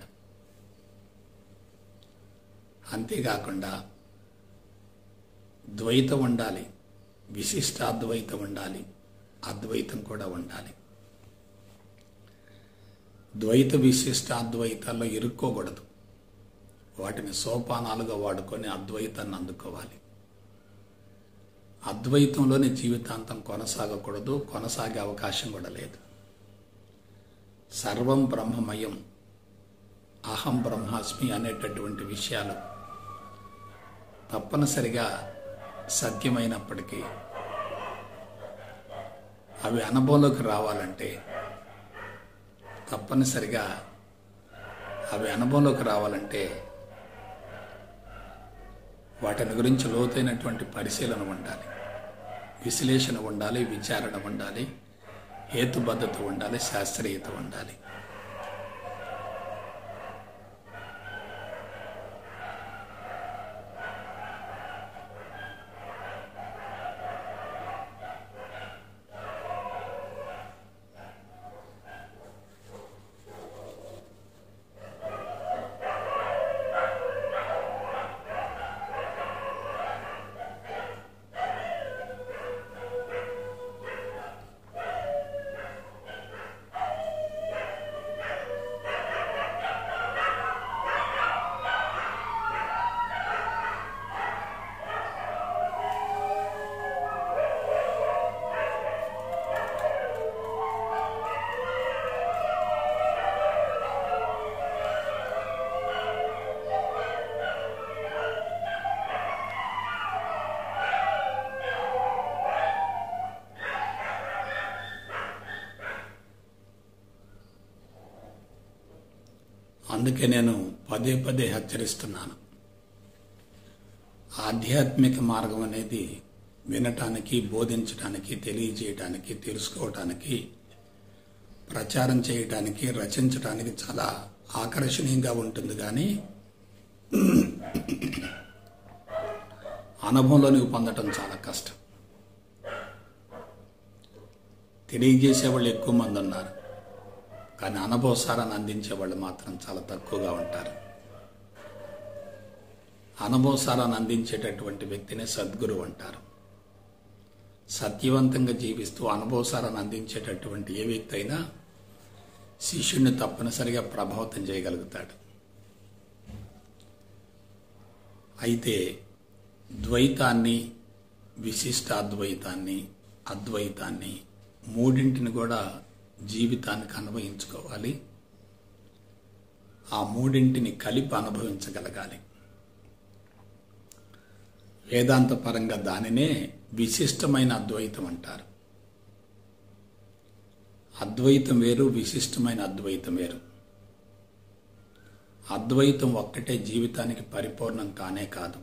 Speaker 1: అంతేకాకుండా ద్వైతం ఉండాలి విశిష్ట అద్వైతం ఉండాలి అద్వైతం కూడా ఉండాలి ద్వైత విశిష్ట అద్వైతాల్లో ఇరుక్కోకూడదు వాటిని సోపానాలుగా వాడుకొని అద్వైతాన్ని అందుకోవాలి అద్వైతంలోనే జీవితాంతం కొనసాగకూడదు కొనసాగే అవకాశం కూడా లేదు సర్వం బ్రహ్మమయం అహం బ్రహ్మాస్మి అనేటటువంటి విషయాలు తప్పనిసరిగా సత్యమైనప్పటికీ అవి అనుభవంలోకి రావాలంటే తప్పనిసరిగా అవి అనుభవంలోకి రావాలంటే వాటిని గురించి లోతైనటువంటి పరిశీలన ఉండాలి విశ్లేషణ ఉండాలి విచారణ ఉండాలి హేతుబద్ధత ఉండాలి శాస్త్రీయత ఉండాలి అందుకే నేను పదే పదే హెచ్చరిస్తున్నాను ఆధ్యాత్మిక మార్గం అనేది వినటానికి బోధించడానికి తెలియజేయటానికి తెలుసుకోవటానికి ప్రచారం చేయటానికి రచించటానికి చాలా ఆకర్షణీయంగా ఉంటుంది కానీ అనుభవంలోనికి పొందటం చాలా కష్టం తెలియజేసే వాళ్ళు ఎక్కువ మంది ఉన్నారు కానీ అనుభవసారాన్ని అందించే వాళ్ళు మాత్రం చాలా తక్కువగా ఉంటారు అనుభవసారాన్ని అందించేటటువంటి వ్యక్తిని సద్గురు అంటారు సత్యవంతంగా జీవిస్తూ అనుభవసారాన్ని అందించేటటువంటి ఏ వ్యక్తి అయినా శిష్యుడిని తప్పనిసరిగా ప్రభావితం చేయగలుగుతాడు అయితే ద్వైతాన్ని విశిష్ట అద్వైతాన్ని అద్వైతాన్ని మూడింటిని కూడా జీవితానికి అనుభవించుకోవాలి ఆ మూడింటిని కలిపి అనుభవించగలగాలి వేదాంత పరంగా దానినే విశిష్టమైన అద్వైతం అంటారు అద్వైతం వేరు విశిష్టమైన అద్వైతం వేరు అద్వైతం ఒక్కటే జీవితానికి పరిపూర్ణం కానే కాదు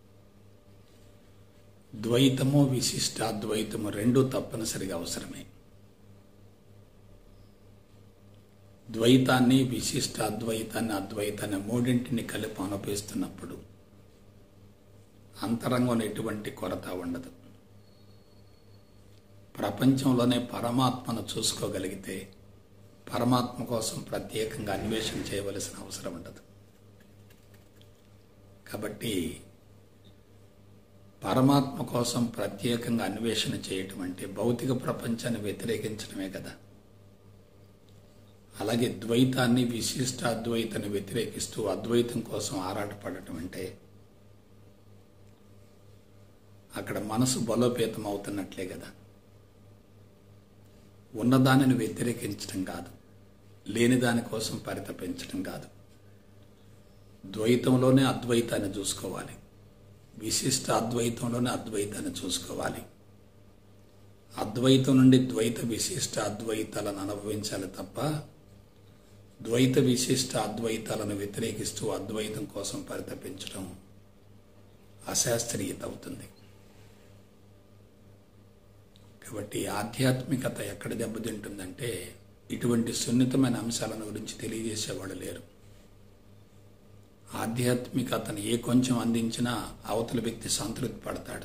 Speaker 1: ద్వైతము విశిష్ట అద్వైతము రెండూ తప్పనిసరిగా అవసరమే ద్వైతాన్ని విశిష్ట అద్వైతాన్ని అద్వైతాన్ని మూడింటిని కలిపి అనుభవిస్తున్నప్పుడు అంతరంగంలో ఎటువంటి కొరత ఉండదు ప్రపంచంలోనే పరమాత్మను చూసుకోగలిగితే పరమాత్మ కోసం ప్రత్యేకంగా అన్వేషణ చేయవలసిన అవసరం ఉండదు కాబట్టి పరమాత్మ కోసం ప్రత్యేకంగా అన్వేషణ చేయటం అంటే భౌతిక ప్రపంచాన్ని వ్యతిరేకించడమే కదా అలాగే ద్వైతాన్ని విశిష్ట అద్వైతాన్ని వ్యతిరేకిస్తూ అద్వైతం కోసం ఆరాటపడటం అంటే అక్కడ మనసు బలోపేతం అవుతున్నట్లే కదా ఉన్నదానిని వ్యతిరేకించడం కాదు లేని దాని కోసం పరితపించడం కాదు ద్వైతంలోనే అద్వైతాన్ని చూసుకోవాలి విశిష్ట అద్వైతంలోనే అద్వైతాన్ని చూసుకోవాలి అద్వైతం నుండి ద్వైత విశిష్ట అద్వైతాలను అనుభవించాలి తప్ప ద్వైత విశిష్ట అద్వైతాలను వ్యతిరేకిస్తూ అద్వైతం కోసం పరితపించడం అశాస్త్రీయత అవుతుంది కాబట్టి ఆధ్యాత్మికత ఎక్కడ దెబ్బతింటుందంటే ఇటువంటి సున్నితమైన అంశాలను గురించి తెలియజేసేవాడు లేరు ఆధ్యాత్మికతను ఏ కొంచెం అందించినా అవతల వ్యక్తి సంతృప్తి పడతాడు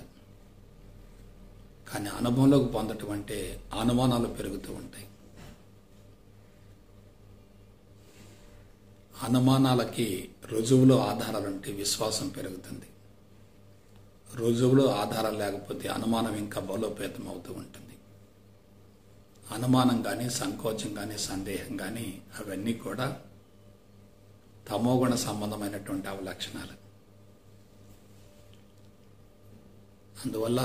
Speaker 1: కానీ అనుభవంలోకి పొందటం అంటే అనుమానాలు పెరుగుతూ ఉంటాయి అనుమానాలకి రుజువులో ఆధారాలుంటే విశ్వాసం పెరుగుతుంది రుజువులో ఆధారం లేకపోతే అనుమానం ఇంకా బలోపేతం అవుతూ ఉంటుంది అనుమానం కానీ సంకోచం కానీ సందేహం కానీ అవన్నీ కూడా తమోగుణ సంబంధమైనటువంటి అవలక్షణాలు అందువల్ల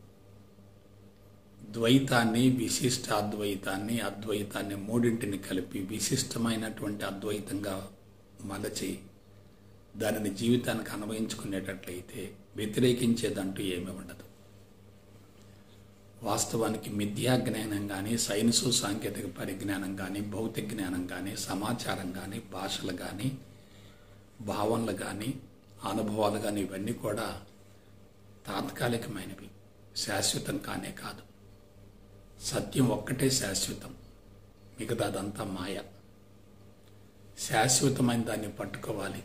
Speaker 1: ద్వైతాన్ని విశిష్ట అద్వైతాన్ని అద్వైతాన్ని మూడింటిని కలిపి విశిష్టమైనటువంటి అద్వైతంగా మలచి దానిని జీవితానికి అన్వయించుకునేటట్లయితే వ్యతిరేకించేదంటూ ఏమీ ఉండదు వాస్తవానికి మిథ్యా జ్ఞానం కానీ సైన్సు సాంకేతిక పరిజ్ఞానం కానీ భౌతిక జ్ఞానం కానీ సమాచారం కానీ భాషలు కానీ భావనలు కానీ అనుభవాలు కానీ ఇవన్నీ కూడా తాత్కాలికమైనవి శాశ్వతం కానే కాదు సత్యం ఒక్కటే శాశ్వతం మిగతాదంతా మాయ శాశ్వతమైన దాన్ని పట్టుకోవాలి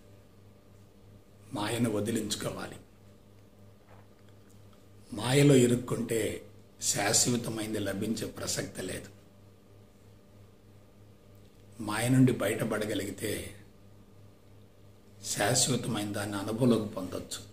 Speaker 1: మాయను వదిలించుకోవాలి మాయలో ఇరుక్కుంటే శాశ్వతమైంది లభించే ప్రసక్తి లేదు మాయ నుండి బయటపడగలిగితే శాశ్వతమైన దాన్ని అనుభవంలోకి పొందొచ్చు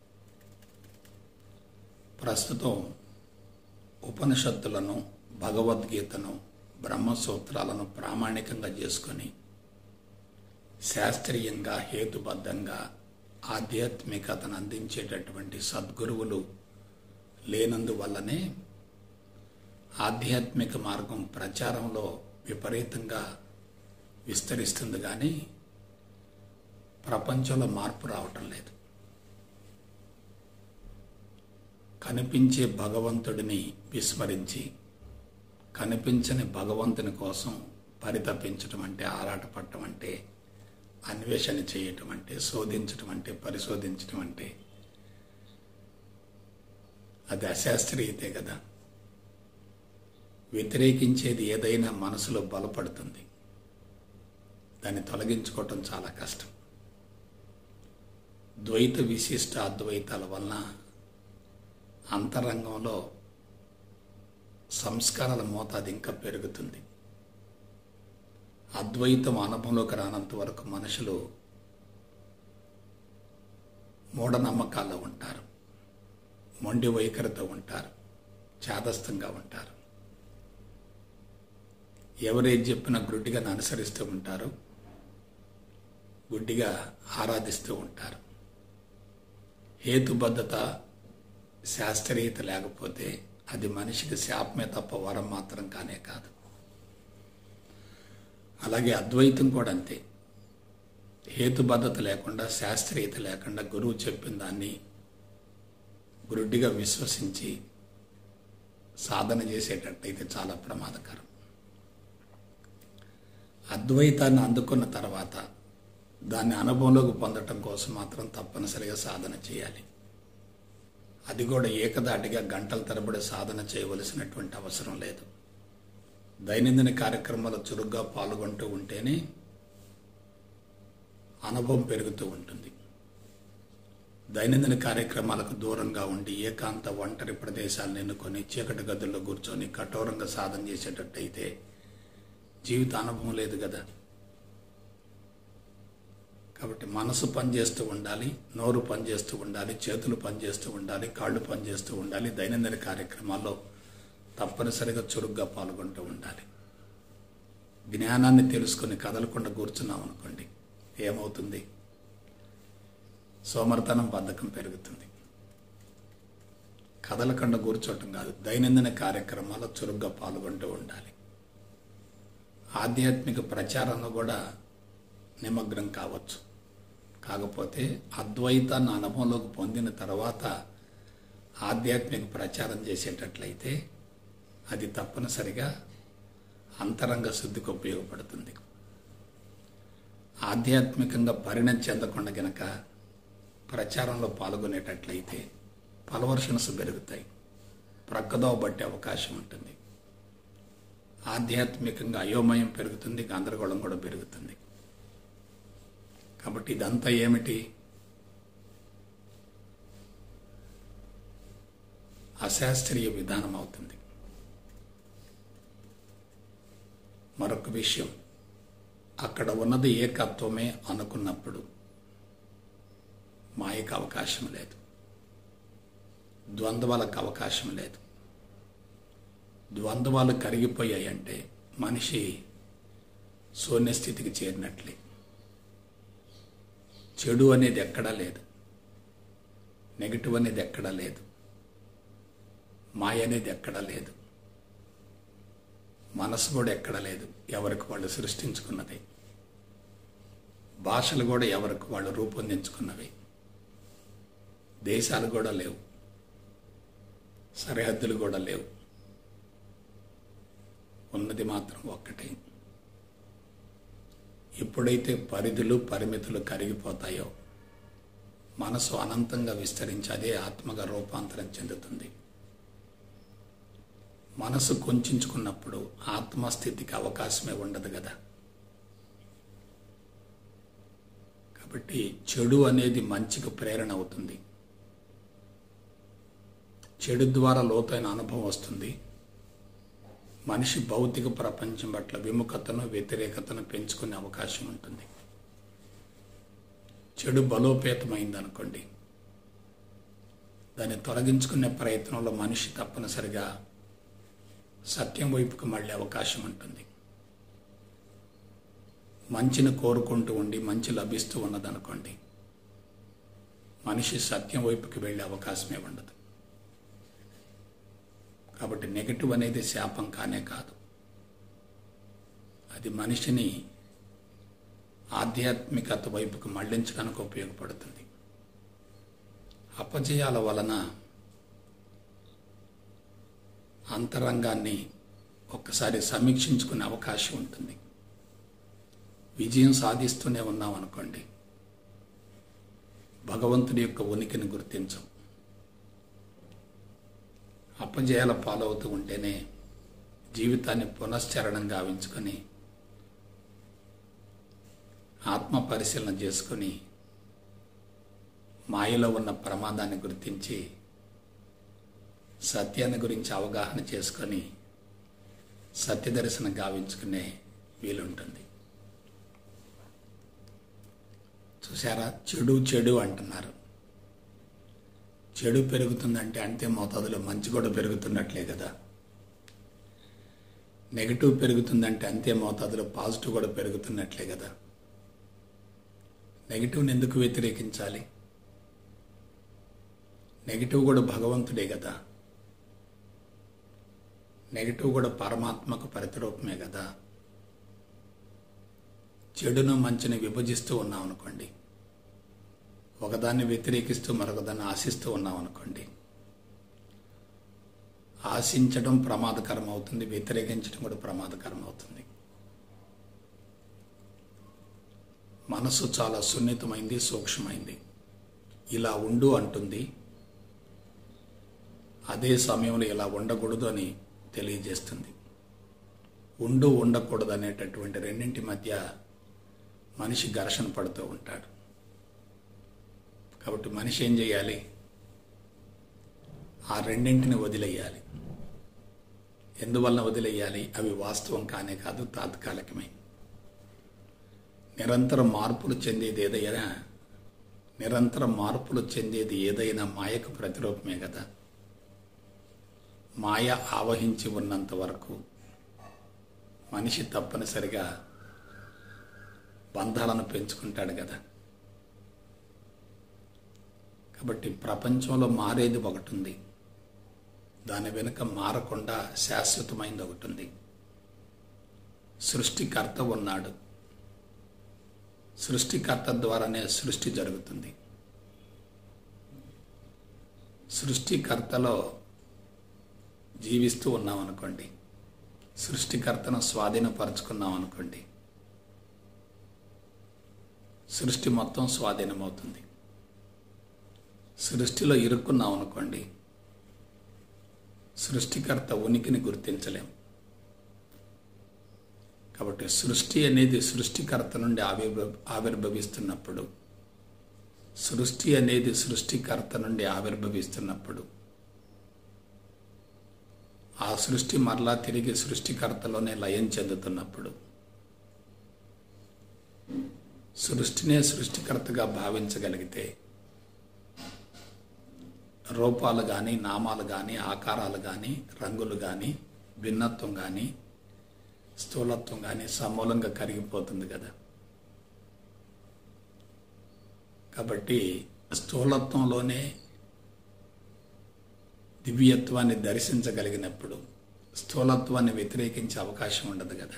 Speaker 1: ప్రస్తుతం ఉపనిషత్తులను భగవద్గీతను బ్రహ్మసూత్రాలను ప్రామాణికంగా చేసుకొని శాస్త్రీయంగా హేతుబద్ధంగా ఆధ్యాత్మికతను అందించేటటువంటి సద్గురువులు లేనందువల్లనే ఆధ్యాత్మిక మార్గం ప్రచారంలో విపరీతంగా విస్తరిస్తుంది కానీ ప్రపంచంలో మార్పు రావటం లేదు కనిపించే భగవంతుడిని విస్మరించి కనిపించని భగవంతుని కోసం పరితపించటం అంటే ఆరాటపడటం అంటే అన్వేషణ చేయటం అంటే శోధించటం అంటే పరిశోధించటం అంటే అది అశాస్త్రీయతే కదా వ్యతిరేకించేది ఏదైనా మనసులో బలపడుతుంది దాన్ని తొలగించుకోవటం చాలా కష్టం ద్వైత విశిష్ట అద్వైతాల వలన అంతరంగంలో సంస్కారాల మోతాదు ఇంకా పెరుగుతుంది అద్వైతం అనుభవంలోకి రానంత వరకు మనుషులు మూఢనమ్మకాల్లో ఉంటారు మొండి వైఖరితో ఉంటారు చాదస్తంగా ఉంటారు ఎవరేది చెప్పినా గుడ్డిగా అనుసరిస్తూ ఉంటారు గుడ్డిగా ఆరాధిస్తూ ఉంటారు హేతుబద్ధత శాస్త్రీయత లేకపోతే అది మనిషికి శాపమే తప్ప వరం మాత్రం కానే కాదు అలాగే అద్వైతం కూడా అంతే హేతుబద్ధత లేకుండా శాస్త్రీయత లేకుండా గురువు చెప్పిన దాన్ని గురుడిగా విశ్వసించి సాధన చేసేటట్టయితే చాలా ప్రమాదకరం అద్వైతాన్ని అందుకున్న తర్వాత దాన్ని అనుభవంలోకి పొందటం కోసం మాత్రం తప్పనిసరిగా సాధన చేయాలి అది కూడా ఏకదాటిగా గంటల తరబడి సాధన చేయవలసినటువంటి అవసరం లేదు దైనందిన కార్యక్రమాలు చురుగ్గా పాల్గొంటూ ఉంటేనే అనుభవం పెరుగుతూ ఉంటుంది దైనందిన కార్యక్రమాలకు దూరంగా ఉండి ఏకాంత ఒంటరి ప్రదేశాలను ఎన్నుకొని చీకటి గదుల్లో కూర్చొని కఠోరంగా సాధన చేసేటట్టయితే జీవిత అనుభవం లేదు కదా కాబట్టి మనసు పనిచేస్తూ ఉండాలి నోరు పనిచేస్తూ ఉండాలి చేతులు పనిచేస్తూ ఉండాలి కాళ్ళు పనిచేస్తూ ఉండాలి దైనందిన కార్యక్రమాల్లో తప్పనిసరిగా చురుగ్గా పాల్గొంటూ ఉండాలి జ్ఞానాన్ని తెలుసుకొని కదలకుండా కూర్చున్నాం అనుకోండి ఏమవుతుంది సోమర్తనం బద్ధకం పెరుగుతుంది కదలకుండా కూర్చోవటం కాదు దైనందిన కార్యక్రమాల్లో చురుగ్గా పాల్గొంటూ ఉండాలి ఆధ్యాత్మిక ప్రచారంలో కూడా నిమగ్నం కావచ్చు కాకపోతే అద్వైతాన్ని అనుభవంలోకి పొందిన తర్వాత ఆధ్యాత్మిక ప్రచారం చేసేటట్లయితే అది తప్పనిసరిగా అంతరంగ శుద్ధికి ఉపయోగపడుతుంది ఆధ్యాత్మికంగా పరిణతి చెందకుండా గనక ప్రచారంలో పాల్గొనేటట్లయితే పలవర్షన్స్ పెరుగుతాయి ప్రక్కదో పట్టే అవకాశం ఉంటుంది ఆధ్యాత్మికంగా అయోమయం పెరుగుతుంది గందరగోళం కూడా పెరుగుతుంది కాబట్టి ఇదంతా ఏమిటి అశాస్త్రీయ విధానం అవుతుంది మరొక విషయం అక్కడ ఉన్నది ఏకత్వమే అనుకున్నప్పుడు మాయకు అవకాశం లేదు ద్వంద్వాలకు అవకాశం లేదు ద్వంద్వాలు కరిగిపోయాయంటే మనిషి శూన్యస్థితికి చేరినట్లే చెడు అనేది ఎక్కడా లేదు నెగిటివ్ అనేది ఎక్కడా లేదు మాయ అనేది ఎక్కడా లేదు మనసు కూడా ఎక్కడా లేదు ఎవరికి వాళ్ళు సృష్టించుకున్నది భాషలు కూడా ఎవరికి వాళ్ళు రూపొందించుకున్నవి దేశాలు కూడా లేవు సరిహద్దులు కూడా లేవు ఉన్నది మాత్రం ఒక్కటే ఎప్పుడైతే పరిధులు పరిమితులు కరిగిపోతాయో మనసు అనంతంగా విస్తరించి అదే ఆత్మగా రూపాంతరం చెందుతుంది మనసు కొంచుకున్నప్పుడు ఆత్మస్థితికి అవకాశమే ఉండదు కదా కాబట్టి చెడు అనేది మంచికి ప్రేరణ అవుతుంది చెడు ద్వారా లోతైన అనుభవం వస్తుంది మనిషి భౌతిక ప్రపంచం పట్ల విముఖతను వ్యతిరేకతను పెంచుకునే అవకాశం ఉంటుంది చెడు బలోపేతమైంది అనుకోండి దాన్ని తొలగించుకునే ప్రయత్నంలో మనిషి తప్పనిసరిగా సత్యం వైపుకు మళ్ళీ అవకాశం ఉంటుంది మంచిని కోరుకుంటూ ఉండి మంచి లభిస్తూ ఉన్నదనుకోండి మనిషి సత్యం వైపుకి వెళ్ళే అవకాశమే ఉండదు కాబట్టి నెగటివ్ అనేది శాపం కానే కాదు అది మనిషిని ఆధ్యాత్మికత వైపుకు మళ్లించడానికి ఉపయోగపడుతుంది అపజయాల వలన అంతరంగాన్ని ఒక్కసారి సమీక్షించుకునే అవకాశం ఉంటుంది విజయం సాధిస్తూనే ఉన్నాం అనుకోండి భగవంతుడి యొక్క ఉనికిని గుర్తించం అపజయాల పాలవుతూ ఉంటేనే జీవితాన్ని పునశ్చరణం గావించుకొని ఆత్మ పరిశీలన చేసుకొని మాయలో ఉన్న ప్రమాదాన్ని గుర్తించి సత్యాన్ని గురించి అవగాహన చేసుకొని సత్యదర్శనం గావించుకునే వీలుంటుంది చూసారా చెడు చెడు అంటున్నారు చెడు పెరుగుతుందంటే అంతే మోతాదులో మంచి కూడా పెరుగుతున్నట్లే కదా నెగిటివ్ పెరుగుతుందంటే అంతే మోతాదులో పాజిటివ్ కూడా పెరుగుతున్నట్లే కదా నెగిటివ్ని ఎందుకు వ్యతిరేకించాలి నెగిటివ్ కూడా భగవంతుడే కదా నెగిటివ్ కూడా పరమాత్మకు ప్రతిరూపమే కదా చెడును మంచిని విభజిస్తూ ఉన్నాం అనుకోండి ఒకదాన్ని వ్యతిరేకిస్తూ మరొకదాన్ని ఆశిస్తూ ఉన్నాం అనుకోండి ఆశించడం ప్రమాదకరం అవుతుంది వ్యతిరేకించడం కూడా ప్రమాదకరం అవుతుంది మనసు చాలా సున్నితమైంది సూక్ష్మమైంది ఇలా ఉండు అంటుంది అదే సమయంలో ఇలా ఉండకూడదు అని తెలియజేస్తుంది ఉండు ఉండకూడదు అనేటటువంటి రెండింటి మధ్య మనిషి ఘర్షణ పడుతూ ఉంటాడు కాబట్టి మనిషి ఏం చేయాలి ఆ రెండింటిని వదిలేయాలి ఎందువలన వదిలేయాలి అవి వాస్తవం కానే కాదు తాత్కాలికమే నిరంతరం మార్పులు చెందేది ఏదైనా నిరంతరం మార్పులు చెందేది ఏదైనా మాయకు ప్రతిరూపమే కదా మాయ ఆవహించి ఉన్నంత వరకు మనిషి తప్పనిసరిగా బంధాలను పెంచుకుంటాడు కదా కాబట్టి ప్రపంచంలో మారేది ఒకటి ఉంది దాని వెనుక మారకుండా శాశ్వతమైనది ఒకటి ఉంది సృష్టికర్త ఉన్నాడు సృష్టికర్త ద్వారానే సృష్టి జరుగుతుంది సృష్టికర్తలో జీవిస్తూ ఉన్నాం అనుకోండి సృష్టికర్తను స్వాధీనపరుచుకున్నాం అనుకోండి సృష్టి మొత్తం స్వాధీనమవుతుంది సృష్టిలో ఇరుక్కున్నాం అనుకోండి సృష్టికర్త ఉనికిని గుర్తించలేం కాబట్టి సృష్టి అనేది సృష్టికర్త నుండి ఆవిర్భ ఆవిర్భవిస్తున్నప్పుడు సృష్టి అనేది సృష్టికర్త నుండి ఆవిర్భవిస్తున్నప్పుడు ఆ సృష్టి మరలా తిరిగి సృష్టికర్తలోనే లయం చెందుతున్నప్పుడు సృష్టినే సృష్టికర్తగా భావించగలిగితే రూపాలు కానీ నామాలు కానీ ఆకారాలు కానీ రంగులు కానీ భిన్నత్వం కానీ స్థూలత్వం కానీ సమూలంగా కరిగిపోతుంది కదా కాబట్టి స్థూలత్వంలోనే దివ్యత్వాన్ని దర్శించగలిగినప్పుడు స్థూలత్వాన్ని వ్యతిరేకించే అవకాశం ఉండదు కదా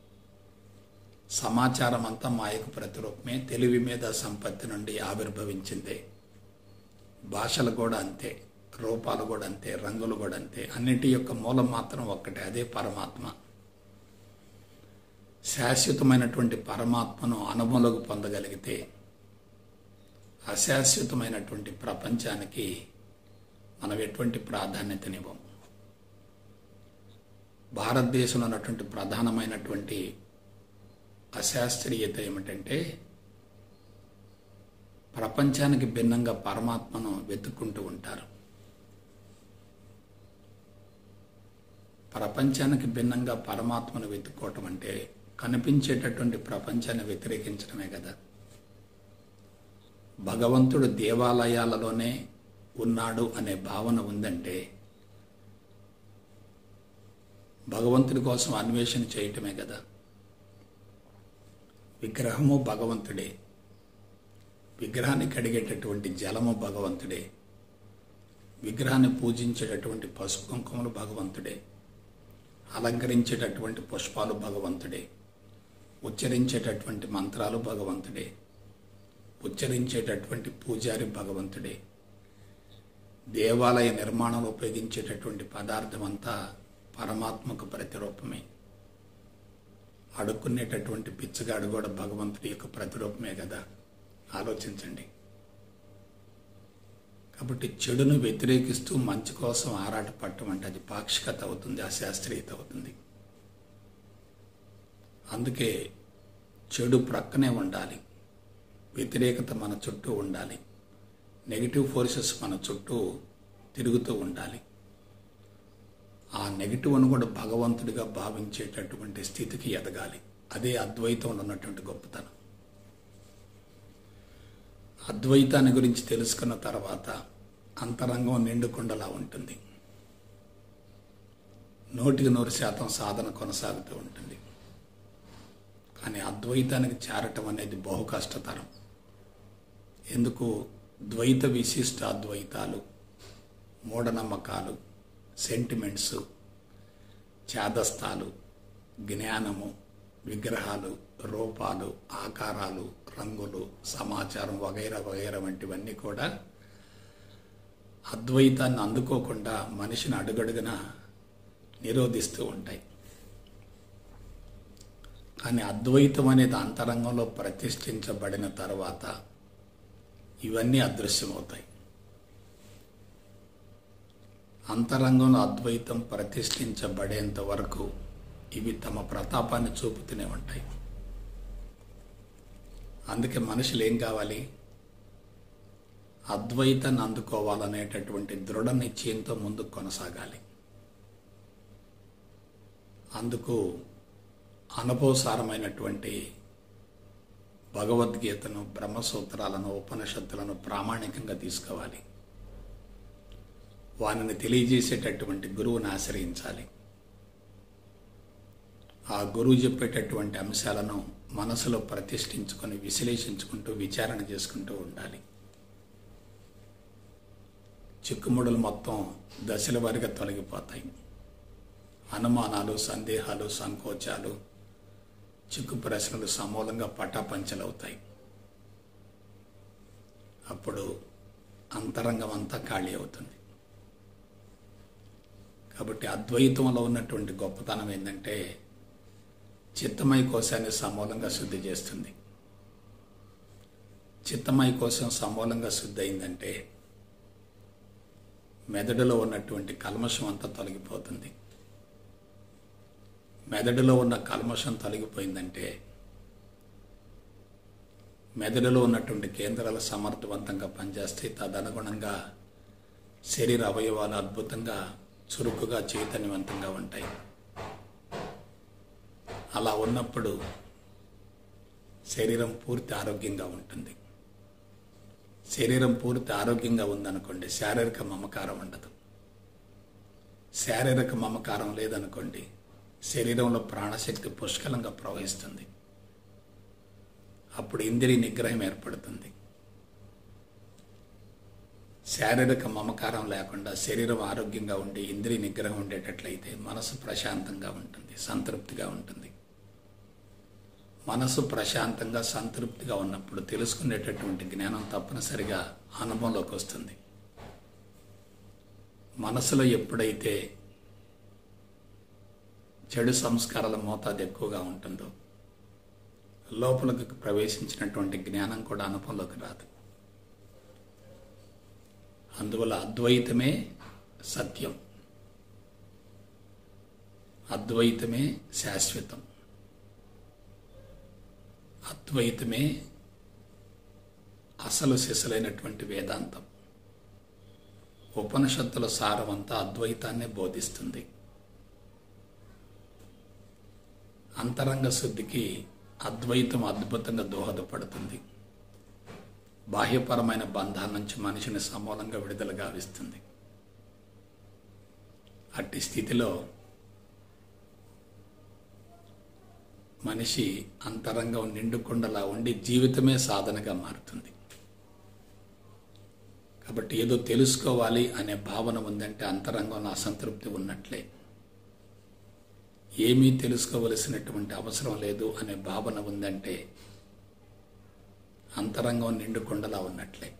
Speaker 1: సమాచారం అంతా మాయకు ప్రతిరూపమే తెలివి మీద సంపత్తి నుండి ఆవిర్భవించిందే భాషలు కూడా అంతే రూపాలు కూడా అంతే రంగులు కూడా అంతే అన్నిటి యొక్క మూలం మాత్రం ఒక్కటే అదే పరమాత్మ శాశ్వతమైనటువంటి పరమాత్మను అనుభవంలోకి పొందగలిగితే అశాశ్వతమైనటువంటి ప్రపంచానికి మనం ఎటువంటి ప్రాధాన్యతనివ్వం భారతదేశంలో ఉన్నటువంటి ప్రధానమైనటువంటి అశాస్త్రీయత ఏమిటంటే ప్రపంచానికి భిన్నంగా పరమాత్మను వెతుక్కుంటూ ఉంటారు ప్రపంచానికి భిన్నంగా పరమాత్మను వెతుక్కోవటం అంటే కనిపించేటటువంటి ప్రపంచాన్ని వ్యతిరేకించడమే కదా భగవంతుడు దేవాలయాలలోనే ఉన్నాడు అనే భావన ఉందంటే భగవంతుడి కోసం అన్వేషణ చేయటమే కదా విగ్రహము భగవంతుడే విగ్రహాన్ని కడిగేటటువంటి జలము భగవంతుడే విగ్రహాన్ని పూజించేటటువంటి పసుపు కుంకుమలు భగవంతుడే అలంకరించేటటువంటి పుష్పాలు భగవంతుడే ఉచ్చరించేటటువంటి మంత్రాలు భగవంతుడే ఉచ్చరించేటటువంటి పూజారి భగవంతుడే దేవాలయ నిర్మాణంలో ఉపయోగించేటటువంటి పదార్థం అంతా పరమాత్మకు ప్రతిరూపమే అడుక్కునేటటువంటి పిచ్చగాడు కూడా భగవంతుడి యొక్క ప్రతిరూపమే కదా ఆలోచించండి కాబట్టి చెడును వ్యతిరేకిస్తూ మంచి కోసం ఆరాట పట్టడం అంటే అది పాక్షికత అవుతుంది అశాస్త్రీయత అవుతుంది అందుకే చెడు ప్రక్కనే ఉండాలి వ్యతిరేకత మన చుట్టూ ఉండాలి నెగిటివ్ ఫోర్సెస్ మన చుట్టూ తిరుగుతూ ఉండాలి ఆ నెగిటివ్ను కూడా భగవంతుడిగా భావించేటటువంటి స్థితికి ఎదగాలి అదే అద్వైతంలో ఉన్నటువంటి గొప్పతనం అద్వైతాన్ని గురించి తెలుసుకున్న తర్వాత అంతరంగం నిండుకుండలా ఉంటుంది నూటికి నూరు శాతం సాధన కొనసాగుతూ ఉంటుంది కానీ అద్వైతానికి చేరటం అనేది బహు కష్టతరం ఎందుకు ద్వైత విశిష్ట అద్వైతాలు మూఢనమ్మకాలు సెంటిమెంట్స్ ఛాదస్థాలు జ్ఞానము విగ్రహాలు రూపాలు ఆకారాలు రంగులు సమాచారం వగైరా వగైరా వంటివన్నీ కూడా అద్వైతాన్ని అందుకోకుండా మనిషిని అడుగడుగున నిరోధిస్తూ ఉంటాయి కానీ అద్వైతం అనేది అంతరంగంలో ప్రతిష్ఠించబడిన తర్వాత ఇవన్నీ అదృశ్యమవుతాయి అంతరంగంలో అద్వైతం ప్రతిష్ఠించబడేంత వరకు ఇవి తమ ప్రతాపాన్ని చూపుతూనే ఉంటాయి అందుకే మనుషులు ఏం కావాలి అద్వైతాన్ని అందుకోవాలనేటటువంటి దృఢ నిశ్చయంతో ముందుకు కొనసాగాలి అందుకు అనుభవసారమైనటువంటి భగవద్గీతను బ్రహ్మసూత్రాలను ఉపనిషత్తులను ప్రామాణికంగా తీసుకోవాలి వానిని తెలియజేసేటటువంటి గురువుని ఆశ్రయించాలి ఆ గురువు చెప్పేటటువంటి అంశాలను మనసులో ప్రతిష్ఠించుకొని విశ్లేషించుకుంటూ విచారణ చేసుకుంటూ ఉండాలి చిక్కుముడులు మొత్తం దశల వారిగా తొలగిపోతాయి అనుమానాలు సందేహాలు సంకోచాలు చిక్కు ప్రశ్నలు సమూలంగా పటాపంచలవుతాయి అప్పుడు అంతరంగం అంతా ఖాళీ అవుతుంది కాబట్టి అద్వైతంలో ఉన్నటువంటి గొప్పతనం ఏంటంటే చిత్తమయ కోశాన్ని సమూలంగా శుద్ధి చేస్తుంది చిత్తమయ కోశం సమూలంగా శుద్ధి అయిందంటే మెదడులో ఉన్నటువంటి కల్మషం అంతా తొలగిపోతుంది మెదడులో ఉన్న కల్మషం తొలగిపోయిందంటే మెదడులో ఉన్నటువంటి కేంద్రాలు సమర్థవంతంగా పనిచేస్తాయి తదనుగుణంగా శరీర అవయవాలు అద్భుతంగా చురుకుగా చైతన్యవంతంగా ఉంటాయి అలా ఉన్నప్పుడు శరీరం పూర్తి ఆరోగ్యంగా ఉంటుంది శరీరం పూర్తి ఆరోగ్యంగా ఉందనుకోండి శారీరక మమకారం ఉండదు శారీరక మమకారం లేదనుకోండి శరీరంలో ప్రాణశక్తి పుష్కలంగా ప్రవహిస్తుంది అప్పుడు ఇంద్రియ నిగ్రహం ఏర్పడుతుంది శారీరక మమకారం లేకుండా శరీరం ఆరోగ్యంగా ఉండి ఇంద్రియ నిగ్రహం ఉండేటట్లయితే మనసు ప్రశాంతంగా ఉంటుంది సంతృప్తిగా ఉంటుంది మనసు ప్రశాంతంగా సంతృప్తిగా ఉన్నప్పుడు తెలుసుకునేటటువంటి జ్ఞానం తప్పనిసరిగా అనుభవంలోకి వస్తుంది మనసులో ఎప్పుడైతే చెడు సంస్కారాల మోతాదు ఎక్కువగా ఉంటుందో లోపలికి ప్రవేశించినటువంటి జ్ఞానం కూడా అనుభవంలోకి రాదు అందువల్ల అద్వైతమే సత్యం అద్వైతమే శాశ్వతం అద్వైతమే అసలు సిసలైనటువంటి వేదాంతం ఉపనిషత్తుల సారమంతా అద్వైతాన్నే బోధిస్తుంది అంతరంగ శుద్ధికి అద్వైతం అద్భుతంగా దోహదపడుతుంది బాహ్యపరమైన బంధాల నుంచి మనిషిని సమూలంగా విడుదల గావిస్తుంది అట్టి స్థితిలో మనిషి అంతరంగం నిండుకుండలా ఉండి జీవితమే సాధనగా మారుతుంది కాబట్టి ఏదో తెలుసుకోవాలి అనే భావన ఉందంటే అంతరంగంలో అసంతృప్తి ఉన్నట్లే ఏమీ తెలుసుకోవలసినటువంటి అవసరం లేదు అనే భావన ఉందంటే అంతరంగం నిండుకుండలా ఉన్నట్లే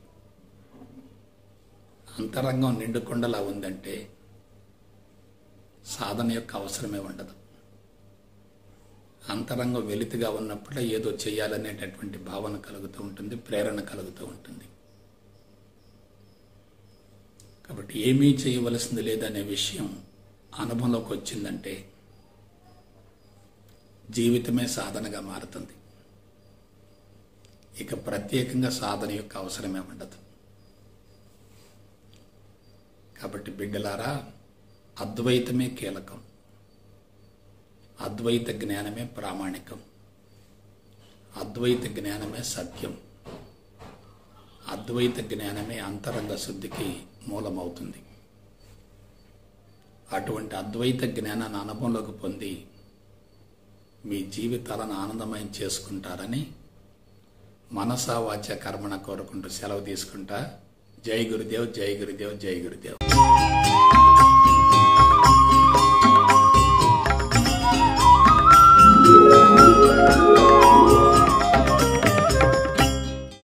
Speaker 1: అంతరంగం నిండుకుండలా ఉందంటే సాధన యొక్క అవసరమే ఉండదు అంతరంగం వెలితిగా ఉన్నప్పుడే ఏదో చేయాలనేటటువంటి భావన కలుగుతూ ఉంటుంది ప్రేరణ కలుగుతూ ఉంటుంది కాబట్టి ఏమీ చేయవలసింది లేదనే విషయం అనుభవంలోకి వచ్చిందంటే జీవితమే సాధనగా మారుతుంది ఇక ప్రత్యేకంగా సాధన యొక్క అవసరమే ఉండదు కాబట్టి బిడ్డలారా అద్వైతమే కీలకం అద్వైత జ్ఞానమే ప్రామాణికం అద్వైత జ్ఞానమే సత్యం అద్వైత జ్ఞానమే అంతరంగ శుద్ధికి మూలమవుతుంది అటువంటి అద్వైత జ్ఞానాన్ని అనుభవంలోకి పొంది మీ జీవితాలను ఆనందమయం చేసుకుంటారని మనసా వాచ కర్మణ కోరుకుంటూ సెలవు తీసుకుంటా జై గురుదేవ్ జై గురుదేవ్ జై గురుదేవ్